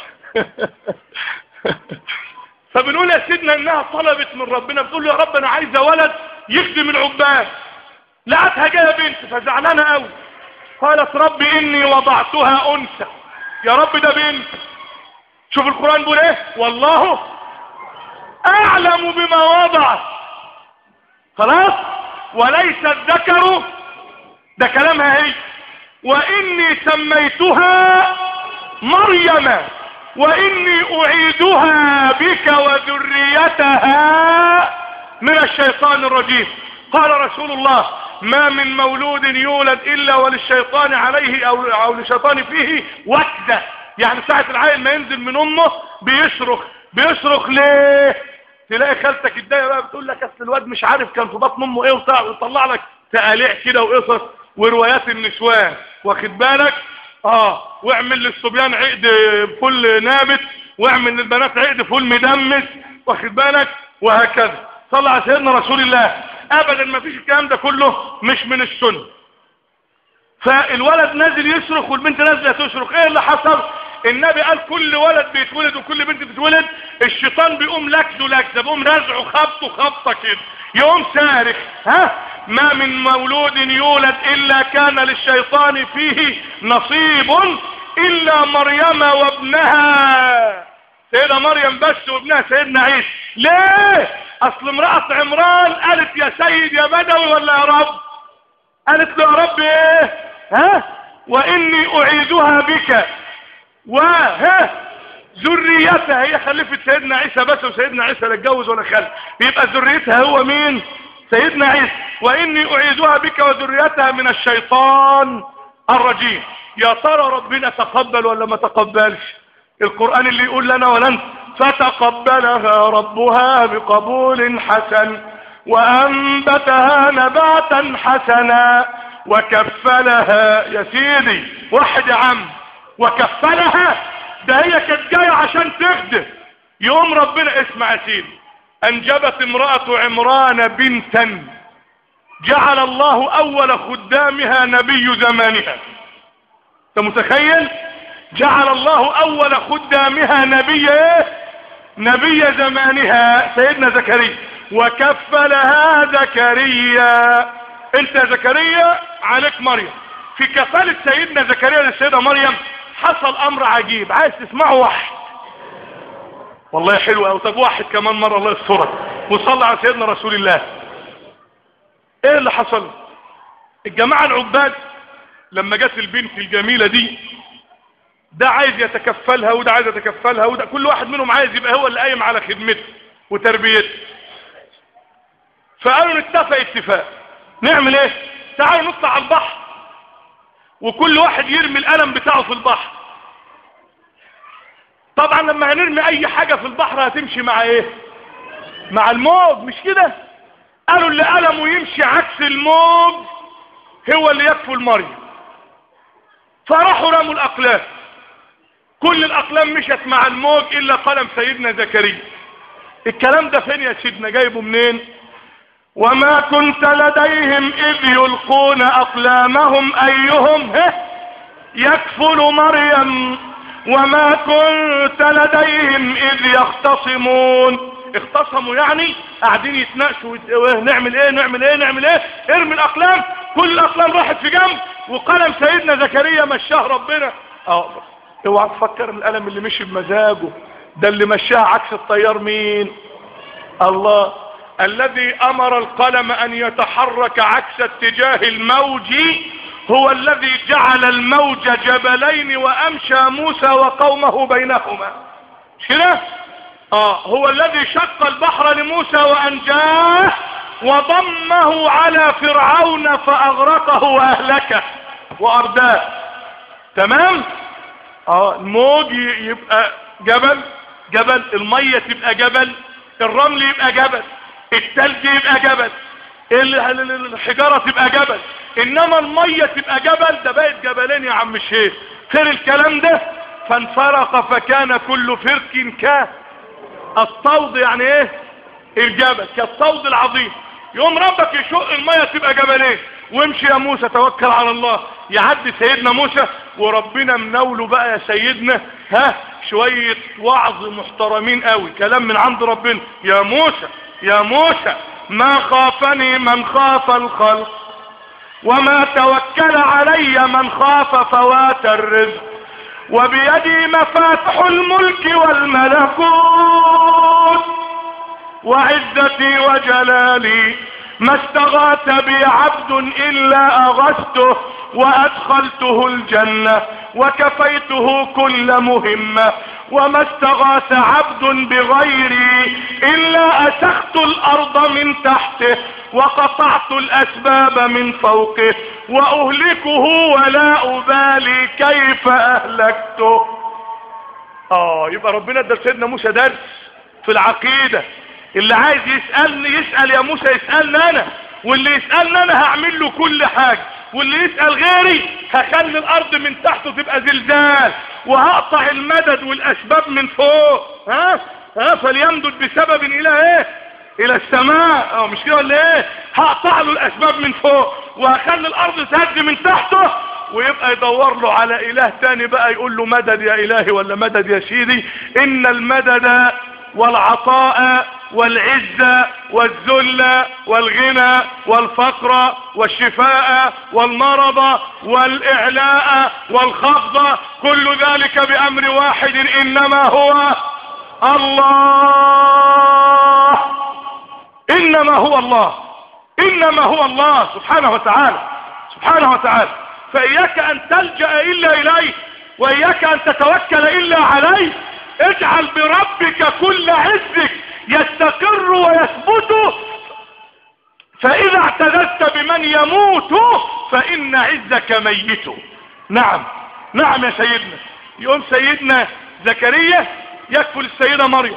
فبنقول يا سيدنا انها طلبت من ربنا بتقول يا رب انا عايزه ولد يخدم العباد لقتها جايه بنت فزعلانه قوي قالت رب اني وضعتها انثى يا رب ده بنت شوف القران بيقول ايه والله اعلم بما وضع خلاص وليس الذكر ده كلامها هي واني سميتها مريم واني اعيدها بك وذريتها من الشيطان الرجيم قال رسول الله ما من مولود يولد الا وللشيطان عليه او, أو للشيطان فيه وكده يعني ساعة العيل ما ينزل من امه بيصرخ بيصرخ ليه تلاقي خالتك الدايه بقى بتقول لك اصل الواد مش عارف كان في بطن امه ايه وطلع ويطلع لك تقاليع كده وقصص وروايات النسوان واخد بالك اه واعمل للصبيان عقد فل نابت واعمل للبنات عقد فل مدمس واخد بالك وهكذا صلى على سيدنا رسول الله ابدا ما فيش الكلام ده كله مش من السنه فالولد نازل يصرخ والبنت نازله تصرخ ايه اللي حصل النبي قال كل ولد بيتولد وكل بنت بتتولد الشيطان بيقوم لكده لكده بيقوم رزعه خبطه خبطه كده يقوم صارخ ها ما من مولود يولد الا كان للشيطان فيه نصيب الا مريم وابنها سيدة مريم بس وابنها سيدنا عيسى ليه اصل امرأة عمران قالت يا سيد يا بدوي ولا يا رب قالت له يا رب ايه ها واني اعيدها بك وها ذريتها هي خلفت سيدنا عيسى بس وسيدنا عيسى لا اتجوز ولا خلف يبقى ذريتها هو مين سيدنا عيسى واني اعيدها بك وذريتها من الشيطان الرجيم يا ترى ربنا تقبل ولا ما تقبلش القرآن اللي يقول لنا ولن فتقبلها ربها بقبول حسن وأنبتها نباتا حسنا وكفلها يا سيدي واحد يا عم وكفلها ده هي كانت جايه عشان تخدم يوم ربنا اسمع يا سيدي انجبت امرأة عمران بنتا جعل الله اول خدامها نبي زمانها انت متخيل جعل الله اول خدامها نبي ايه نبي زمانها سيدنا زكريا وكفلها زكريا انت يا زكريا عليك مريم في كفالة سيدنا زكريا للسيدة مريم حصل امر عجيب عايز تسمعه واحد والله حلو قوي طب واحد كمان مرة الله يسترك وصلى على سيدنا رسول الله ايه اللي حصل الجماعة العباد لما جت البنت الجميلة دي ده عايز يتكفلها وده عايز يتكفلها وده كل واحد منهم عايز يبقى هو اللي قايم على خدمته وتربيته فقالوا نتفق اتفاق نعمل ايه تعالوا نطلع على البحر وكل واحد يرمي القلم بتاعه في البحر طبعا لما هنرمي اي حاجة في البحر هتمشي مع ايه مع الموج مش كده قالوا اللي قلمه يمشي عكس الموج هو اللي يكفل مريم فراحوا رموا الاقلام كل الاقلام مشت مع الموج الا قلم سيدنا زكريا الكلام ده فين يا سيدنا جايبه منين وما كنت لديهم اذ يلقون اقلامهم ايهم هه يكفل مريم وما كنت لديهم اذ يختصمون اختصموا يعني قاعدين يتناقشوا نعمل ايه نعمل ايه نعمل ايه ارمي الاقلام كل الاقلام راحت في جنب وقلم سيدنا زكريا مشاه ربنا اه اوعى تفكر القلم اللي مشي بمزاجه ده اللي مشاه عكس الطيار مين الله الذي امر القلم ان يتحرك عكس اتجاه الموج هو الذي جعل الموج جبلين وامشى موسى وقومه بينهما كده اه هو الذي شق البحر لموسى وانجاه وضمه على فرعون فاغرقه واهلكه وارداه تمام اه الموج يبقى جبل جبل المية تبقى جبل الرمل يبقى جبل التلج يبقى جبل الحجارة تبقى جبل انما المية تبقى جبل ده بقت جبلين يا عم الشيخ خير الكلام ده فانفرق فكان كل فرق ك الصوض يعني ايه الجبل كالصوض العظيم يوم ربك يشق المية تبقى جبلين وامشي يا موسى توكل على الله يعدي سيدنا موسى وربنا منوله بقى يا سيدنا ها شوية وعظ محترمين قوي كلام من عند ربنا يا موسى يا موسى ما خافني من خاف الخلق وما توكل علي من خاف فوات الرزق وبيدي مفاتح الملك والملكوت وعزتي وجلالي ما استغاث بي عبد الا اغثته وادخلته الجنة وكفيته كل مهمة وما استغاث عبد بغيري الا اسخت الارض من تحته وقطعت الاسباب من فوقه واهلكه ولا ابالي كيف اهلكته اه يبقى ربنا ادى سيدنا موسى درس في العقيدة اللي عايز يسألني يسأل يا موسى يسألني انا واللي يسألني انا هعمل له كل حاجة واللي يسأل غيري هخلي الارض من تحته تبقى زلزال وهقطع المدد والاسباب من فوق ها ها فليمدد بسبب الى ايه الى السماء اه مش كده ولا ايه هقطع له الاسباب من فوق وهخلي الارض تهد من تحته ويبقى يدور له على اله تاني بقى يقول له مدد يا الهي ولا مدد يا سيدي ان المدد والعطاء والعزة والذل والغنى والفقر والشفاء والمرض والإعلاء والخفض كل ذلك بأمر واحد إنما هو الله إنما هو الله إنما هو الله سبحانه وتعالى سبحانه وتعالى فإياك أن تلجأ إلا إليه وإياك أن تتوكل إلا عليه اجعل بربك كل عزك يستقر ويثبت فإذا اعتددت بمن يموت فإن عزك ميت نعم نعم يا سيدنا يقوم سيدنا زكريا يكفل السيدة مريم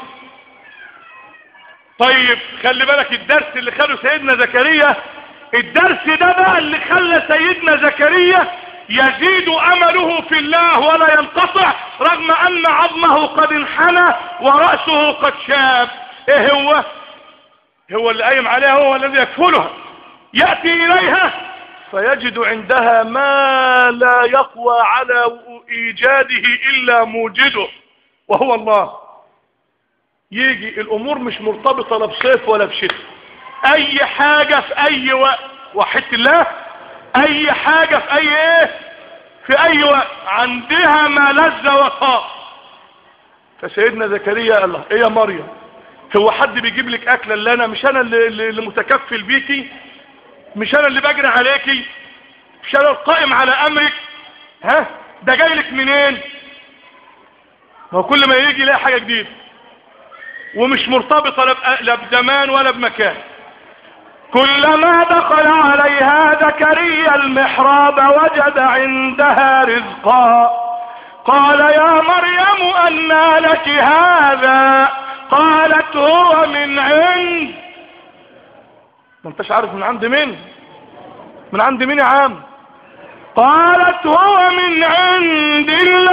طيب خلي بالك الدرس اللي خده سيدنا زكريا الدرس ده بقى اللي خلى سيدنا زكريا يزيد امله في الله ولا ينقطع رغم ان عظمه قد انحنى ورأسه قد شاب ايه هو هو اللي قايم عليها هو الذي يكفلها يأتي اليها فيجد عندها ما لا يقوى على ايجاده الا موجده وهو الله يجي الامور مش مرتبطة لا بصيف ولا بشتاء اي حاجة في اي وقت وحدة الله اي حاجة في اي ايه في اي وقت عندها ما لذ وطاق فسيدنا زكريا قال له ايه يا مريم هو حد بيجيب لك اكل اللي انا مش انا اللي, اللي متكفل بيكي مش انا اللي بجري عليكي مش انا القائم على امرك ها ده جاي لك منين هو كل ما يجي يلاقي حاجة جديدة ومش مرتبطة لا بزمان ولا بمكان كلما دخل عليها زكريا المحراب وجد عندها رزقا قال يا مريم أنى لك هذا قالت هو من عند ما انتش عارف من عند مين من عند مين يا عم قالت هو من عند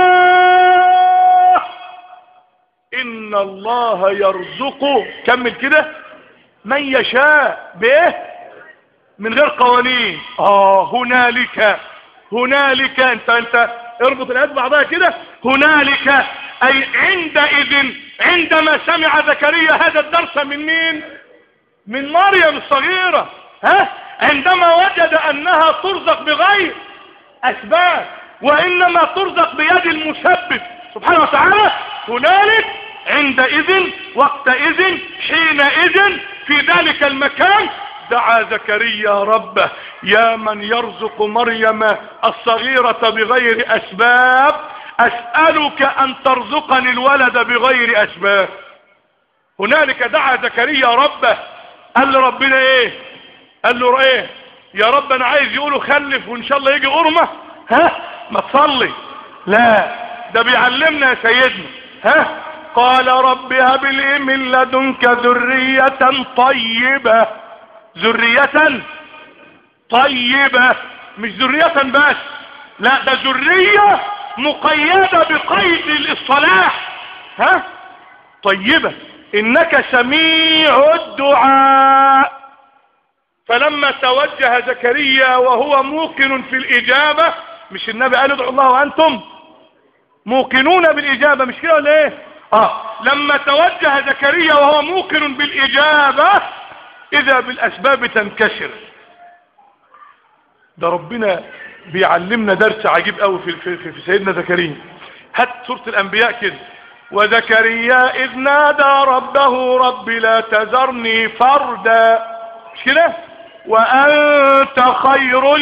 الله ان الله يرزقه كمل كده من يشاء بايه من غير قوانين اه هنالك هنالك انت انت اربط الايات بعضها كده هنالك اي عندئذ عندما سمع زكريا هذا الدرس من مين من مريم الصغيرة ها عندما وجد انها ترزق بغير اسباب وانما ترزق بيد المسبب سبحانه وتعالى هنالك عندئذ وقتئذ حينئذ في ذلك المكان دعا زكريا ربه يا من يرزق مريم الصغيرة بغير اسباب اسألك ان ترزقني الولد بغير اسباب هنالك دعا زكريا ربه قال له ربنا ايه قال له ايه يا رب انا عايز يقولوا خلف وان شاء الله يجي قرمة ها ما تصلي لا ده بيعلمنا يا سيدنا ها قال رب هب لي من لدنك ذرية طيبة ذرية طيبة مش ذرية بس لا ده ذرية مقيدة بقيد الصلاح ها طيبة انك سميع الدعاء فلما توجه زكريا وهو موقن في الاجابة مش النبي قال ادعوا الله وانتم موقنون بالاجابة مش كده ولا ايه اه لما توجه زكريا وهو موقن بالاجابة اذا بالاسباب تنكسر ده ربنا بيعلمنا درس عجيب قوي في, في, في, في سيدنا زكريا هات سورة الانبياء كده وزكريا اذ نادى ربه رب لا تذرني فردا مش كده وانت خير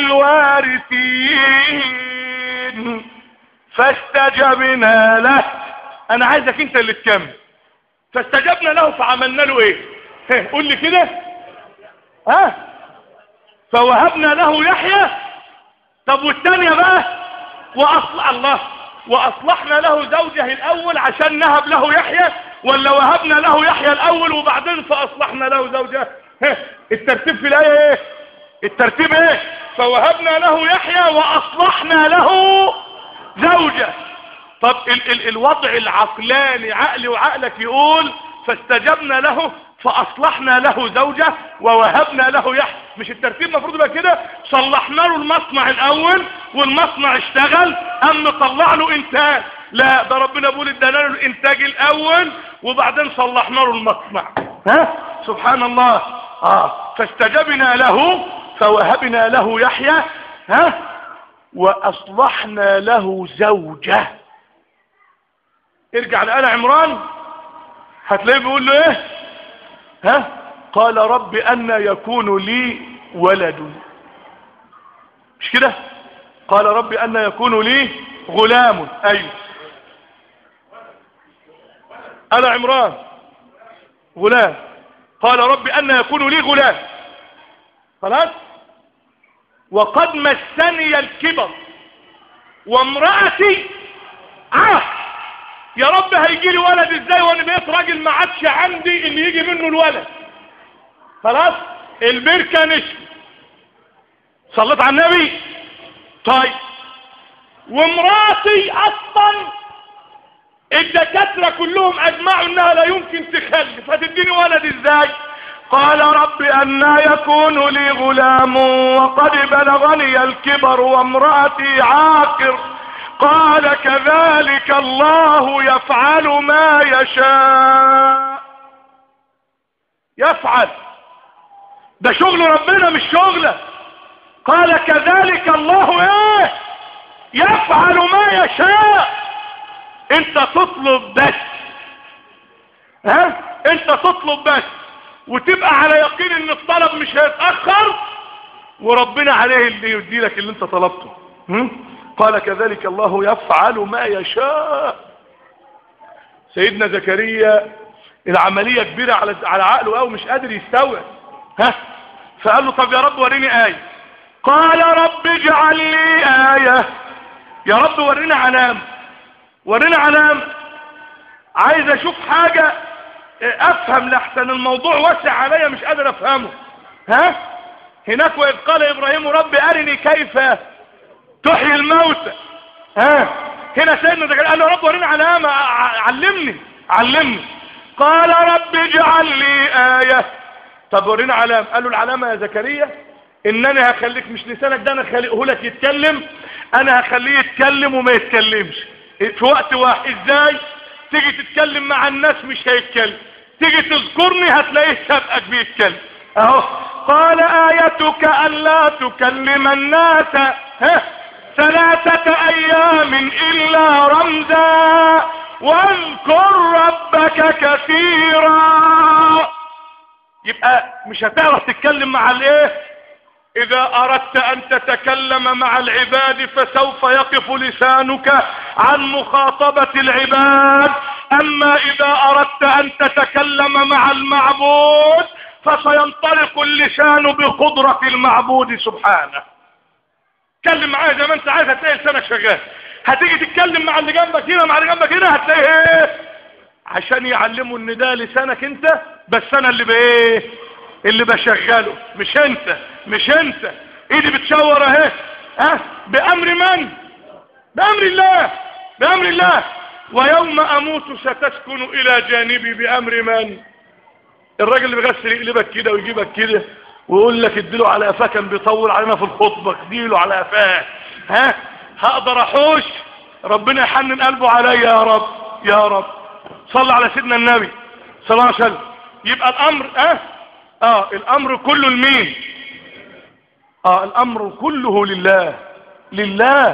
الوارثين فاستجبنا له انا عايزك انت اللي تكمل فاستجبنا له فعملنا له ايه ها قول لي كده ها فوهبنا له يحيى طب والثانيه بقى واصلح الله واصلحنا له زوجه الاول عشان نهب له يحيى ولا وهبنا له يحيى الاول وبعدين فاصلحنا له زوجه ها الترتيب في الايه ايه الترتيب ايه فوهبنا له يحيى واصلحنا له زوجه طب ال ال الوضع العقلاني عقلي وعقلك يقول فاستجبنا له فاصلحنا له زوجة ووهبنا له يحيى مش الترتيب المفروض يبقى كده صلحنا له المصنع الاول والمصنع اشتغل ام نطلع له انتاج لا ده ربنا بيقول ادانا له الانتاج الاول وبعدين صلحنا له المصنع ها سبحان الله اه فاستجبنا له فوهبنا له يحيى ها واصلحنا له زوجه ارجع لآل عمران هتلاقيه بيقول له ايه ها قال رب أن يكون لي ولد مش كده قال رب أن يكون لي غلام أيوه آل عمران غلام قال رب أن يكون لي غلام خلاص وقد مسني الكبر وامرأتي عاه يا رب هيجي لي ولد ازاي وانا بقيت راجل ما عادش عندي اللي يجي منه الولد خلاص البركة نشف صليت على النبي طيب ومراتي اصلا الدكاترة كلهم اجمعوا انها لا يمكن تخلف هتديني ولد ازاي قال رب أنا يكون لي غلام وقد بلغني الكبر وامرأتي عاقر قال كذلك الله يفعل ما يشاء يفعل ده شغل ربنا مش شغله قال كذلك الله ايه يفعل ما يشاء انت تطلب بس ها انت تطلب بس وتبقى على يقين ان الطلب مش هيتأخر وربنا عليه اللي يدي لك اللي انت طلبته هم؟ قال كذلك الله يفعل ما يشاء سيدنا زكريا العملية كبيرة على على عقله قوي مش قادر يستوعب ها فقال له طب يا رب وريني آية قال رب اجعل لي آية يا رب ورينا علام ورينا علام عايز اشوف حاجة افهم لحسن الموضوع واسع عليا مش قادر افهمه ها هناك واذ قال ابراهيم رب ارني كيف تحيي الموتى ها هنا سيدنا زكريا قال له رب وريني علامة علمني علمني قال رب اجعل لي آية طب ورينا علامة قال له العلامة يا زكريا انني هخليك مش لسانك ده انا خلقه لك يتكلم انا هخليه يتكلم وما يتكلمش في وقت واحد ازاي تيجي تتكلم مع الناس مش هيتكلم تيجي تذكرني هتلاقيه سابقك بيتكلم اهو قال آيتك ألا تكلم الناس ها ثلاثة أيام إلا رمزا واذكر ربك كثيرا يبقى مش هتعرف تتكلم مع الايه اذا اردت ان تتكلم مع العباد فسوف يقف لسانك عن مخاطبة العباد اما اذا اردت ان تتكلم مع المعبود فسينطلق اللسان بقدرة المعبود سبحانه اتكلم معاه زي ما انت عايز هتلاقي لسانك شغال هتيجي تتكلم مع اللي جنبك هنا مع اللي جنبك هنا هتلاقي ايه عشان يعلموا ان ده لسانك انت بس انا اللي بايه اللي بشغله مش انت مش انت ايدي بتشاور اهي ها بامر من بامر الله بامر الله ويوم اموت ستسكن الى جانبي بامر من الراجل اللي بيغسل يقلبك كده ويجيبك كده ويقول لك اديله على قفاه كان بيطول علينا في الخطبه اديله على قفاه ها هقدر احوش ربنا يحنن قلبه عليا يا رب يا رب صلى على سيدنا النبي صلى الله عليه وسلم يبقى الامر اه اه الامر كله لمين اه الامر كله لله لله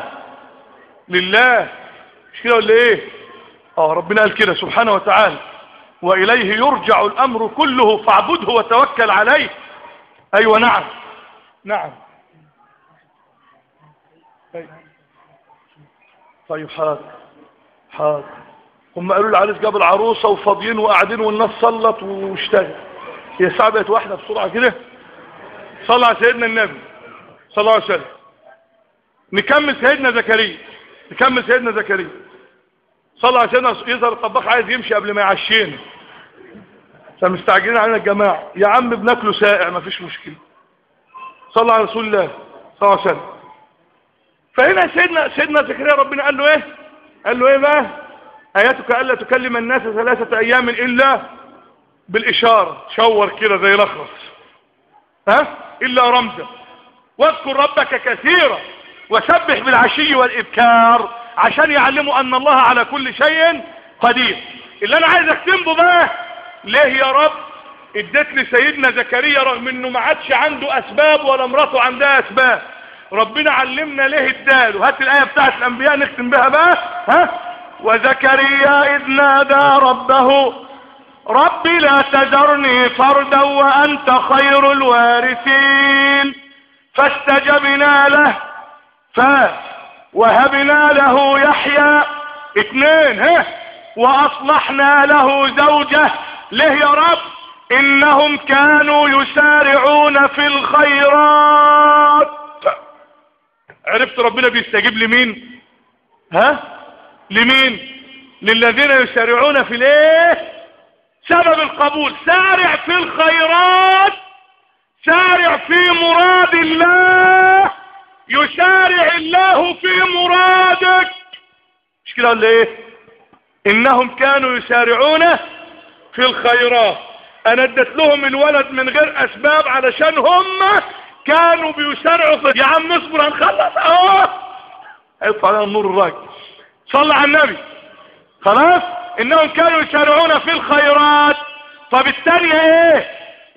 لله مش كده ولا ايه اه ربنا قال كده سبحانه وتعالى واليه يرجع الامر كله فاعبده وتوكل عليه ايوه نعم نعم طيب حاضر حاضر هم قالوا لي عريس جاب العروسه وفاضيين وقاعدين والناس صلت واشتغل هي الساعه بقت واحده بسرعه كده صلى على سيدنا النبي صلى الله عليه وسلم نكمل سيدنا زكريا نكمل سيدنا زكريا صلى على سيدنا يظهر الطباخ عايز يمشي قبل ما يعشينا فمستعجلين علينا الجماعه يا عم بناكله سائع مفيش مشكله صلى على رسول الله صلى الله عليه وسلم فهنا سيدنا سيدنا زكريا ربنا قال له ايه قال له ايه بقى اياتك الا تكلم الناس ثلاثه ايام الا بالاشاره شور كده زي الاخرس ها الا رمزا واذكر ربك كثيرا وسبح بالعشي والابكار عشان يعلموا ان الله على كل شيء قدير اللي انا عايز اختم به بقى ليه يا رب ادت لسيدنا زكريا رغم انه ما عادش عنده اسباب ولا مراته عندها اسباب ربنا علمنا ليه اداله هات الايه بتاعت الانبياء نختم بها بقى ها وزكريا اذ نادى ربه رب لا تذرني فردا وانت خير الوارثين فاستجبنا له فوهبنا له يحيى اثنين ها واصلحنا له زوجه ليه يا رب انهم كانوا يسارعون في الخيرات عرفت ربنا بيستجيب لمين ها لمين للذين يسارعون في الايه سبب القبول سارع في الخيرات سارع في مراد الله يسارع الله في مرادك مش كده ولا ايه انهم كانوا يسارعون في الخيرات انا اديت لهم الولد من غير اسباب علشان هم كانوا بيسارعوا في يا عم اصبر هنخلص اهو هيطلع علينا النور الراجل صلى على النبي خلاص انهم كانوا يسارعون في الخيرات طب الثانية ايه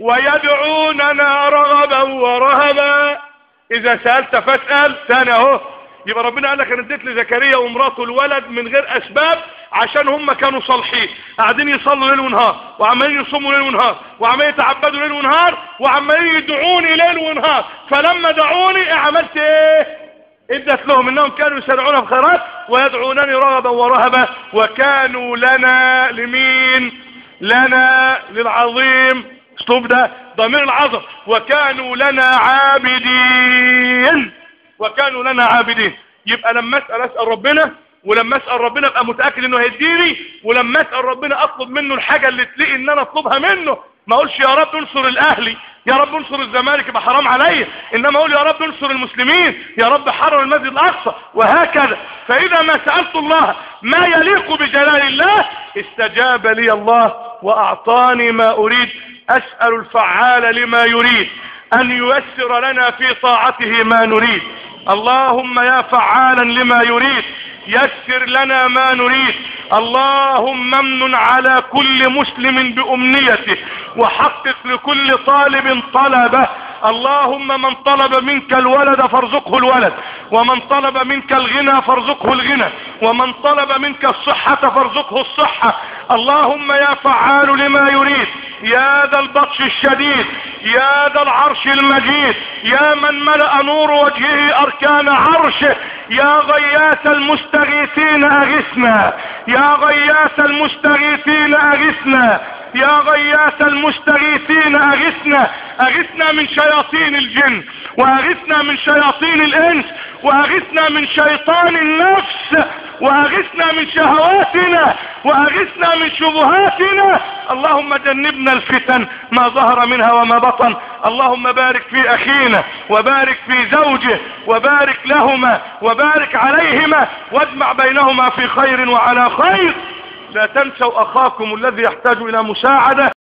ويدعوننا رغبا ورهبا اذا سألت فاسأل ثاني اهو يبقى ربنا قال لك انا اديت لزكريا ومراته الولد من غير اسباب عشان هم كانوا صالحين قاعدين يصلوا ليل ونهار وعمالين يصوموا ليل ونهار وعمالين يتعبدوا ليل ونهار وعمالين يدعوني ليل ونهار فلما دعوني عملت ايه ادت لهم انهم كانوا يسارعون في الخيرات ويدعونني رغبا ورهبا وكانوا لنا لمين لنا للعظيم اسلوب ده ضمير العظم وكانوا لنا عابدين وكانوا لنا عابدين يبقى لما اسال اسال ربنا ولما اسال ربنا ابقى متاكد انه هيديني ولما اسال ربنا اطلب منه الحاجه اللي تلاقي ان انا اطلبها منه ما اقولش يا رب انصر الاهلي يا رب انصر الزمالك يبقى حرام عليا انما اقول يا رب انصر المسلمين يا رب حرم المسجد الاقصى وهكذا فاذا ما سالت الله ما يليق بجلال الله استجاب لي الله واعطاني ما اريد اسال الفعال لما يريد ان ييسر لنا في طاعته ما نريد اللهم يا فعالا لما يريد يسر لنا ما نريد اللهم امن على كل مسلم بأمنيته وحقق لكل طالب طلبه اللهم من طلب منك الولد فارزقه الولد ومن طلب منك الغنى فارزقه الغنى ومن طلب منك الصحة فارزقه الصحة اللهم يا فعال لما يريد يا ذا البطش الشديد يا ذا العرش المجيد يا من ملأ نور وجهه أركان عرشه يا غياث المستغيثين أغثنا يا غياث المستغيثين أغثنا يا غياث المستغيثين أغثنا أغثنا من شياطين الجن وأغثنا من شياطين الإنس وأغثنا من شيطان النفس وأغثنا من شهواتنا وأغثنا من شبهاتنا اللهم جنبنا الفتن ما ظهر منها وما بطن اللهم بارك في أخينا وبارك في زوجه وبارك لهما وبارك عليهما واجمع بينهما في خير وعلى خير لا تنسوا أخاكم الذي يحتاج إلى مساعدة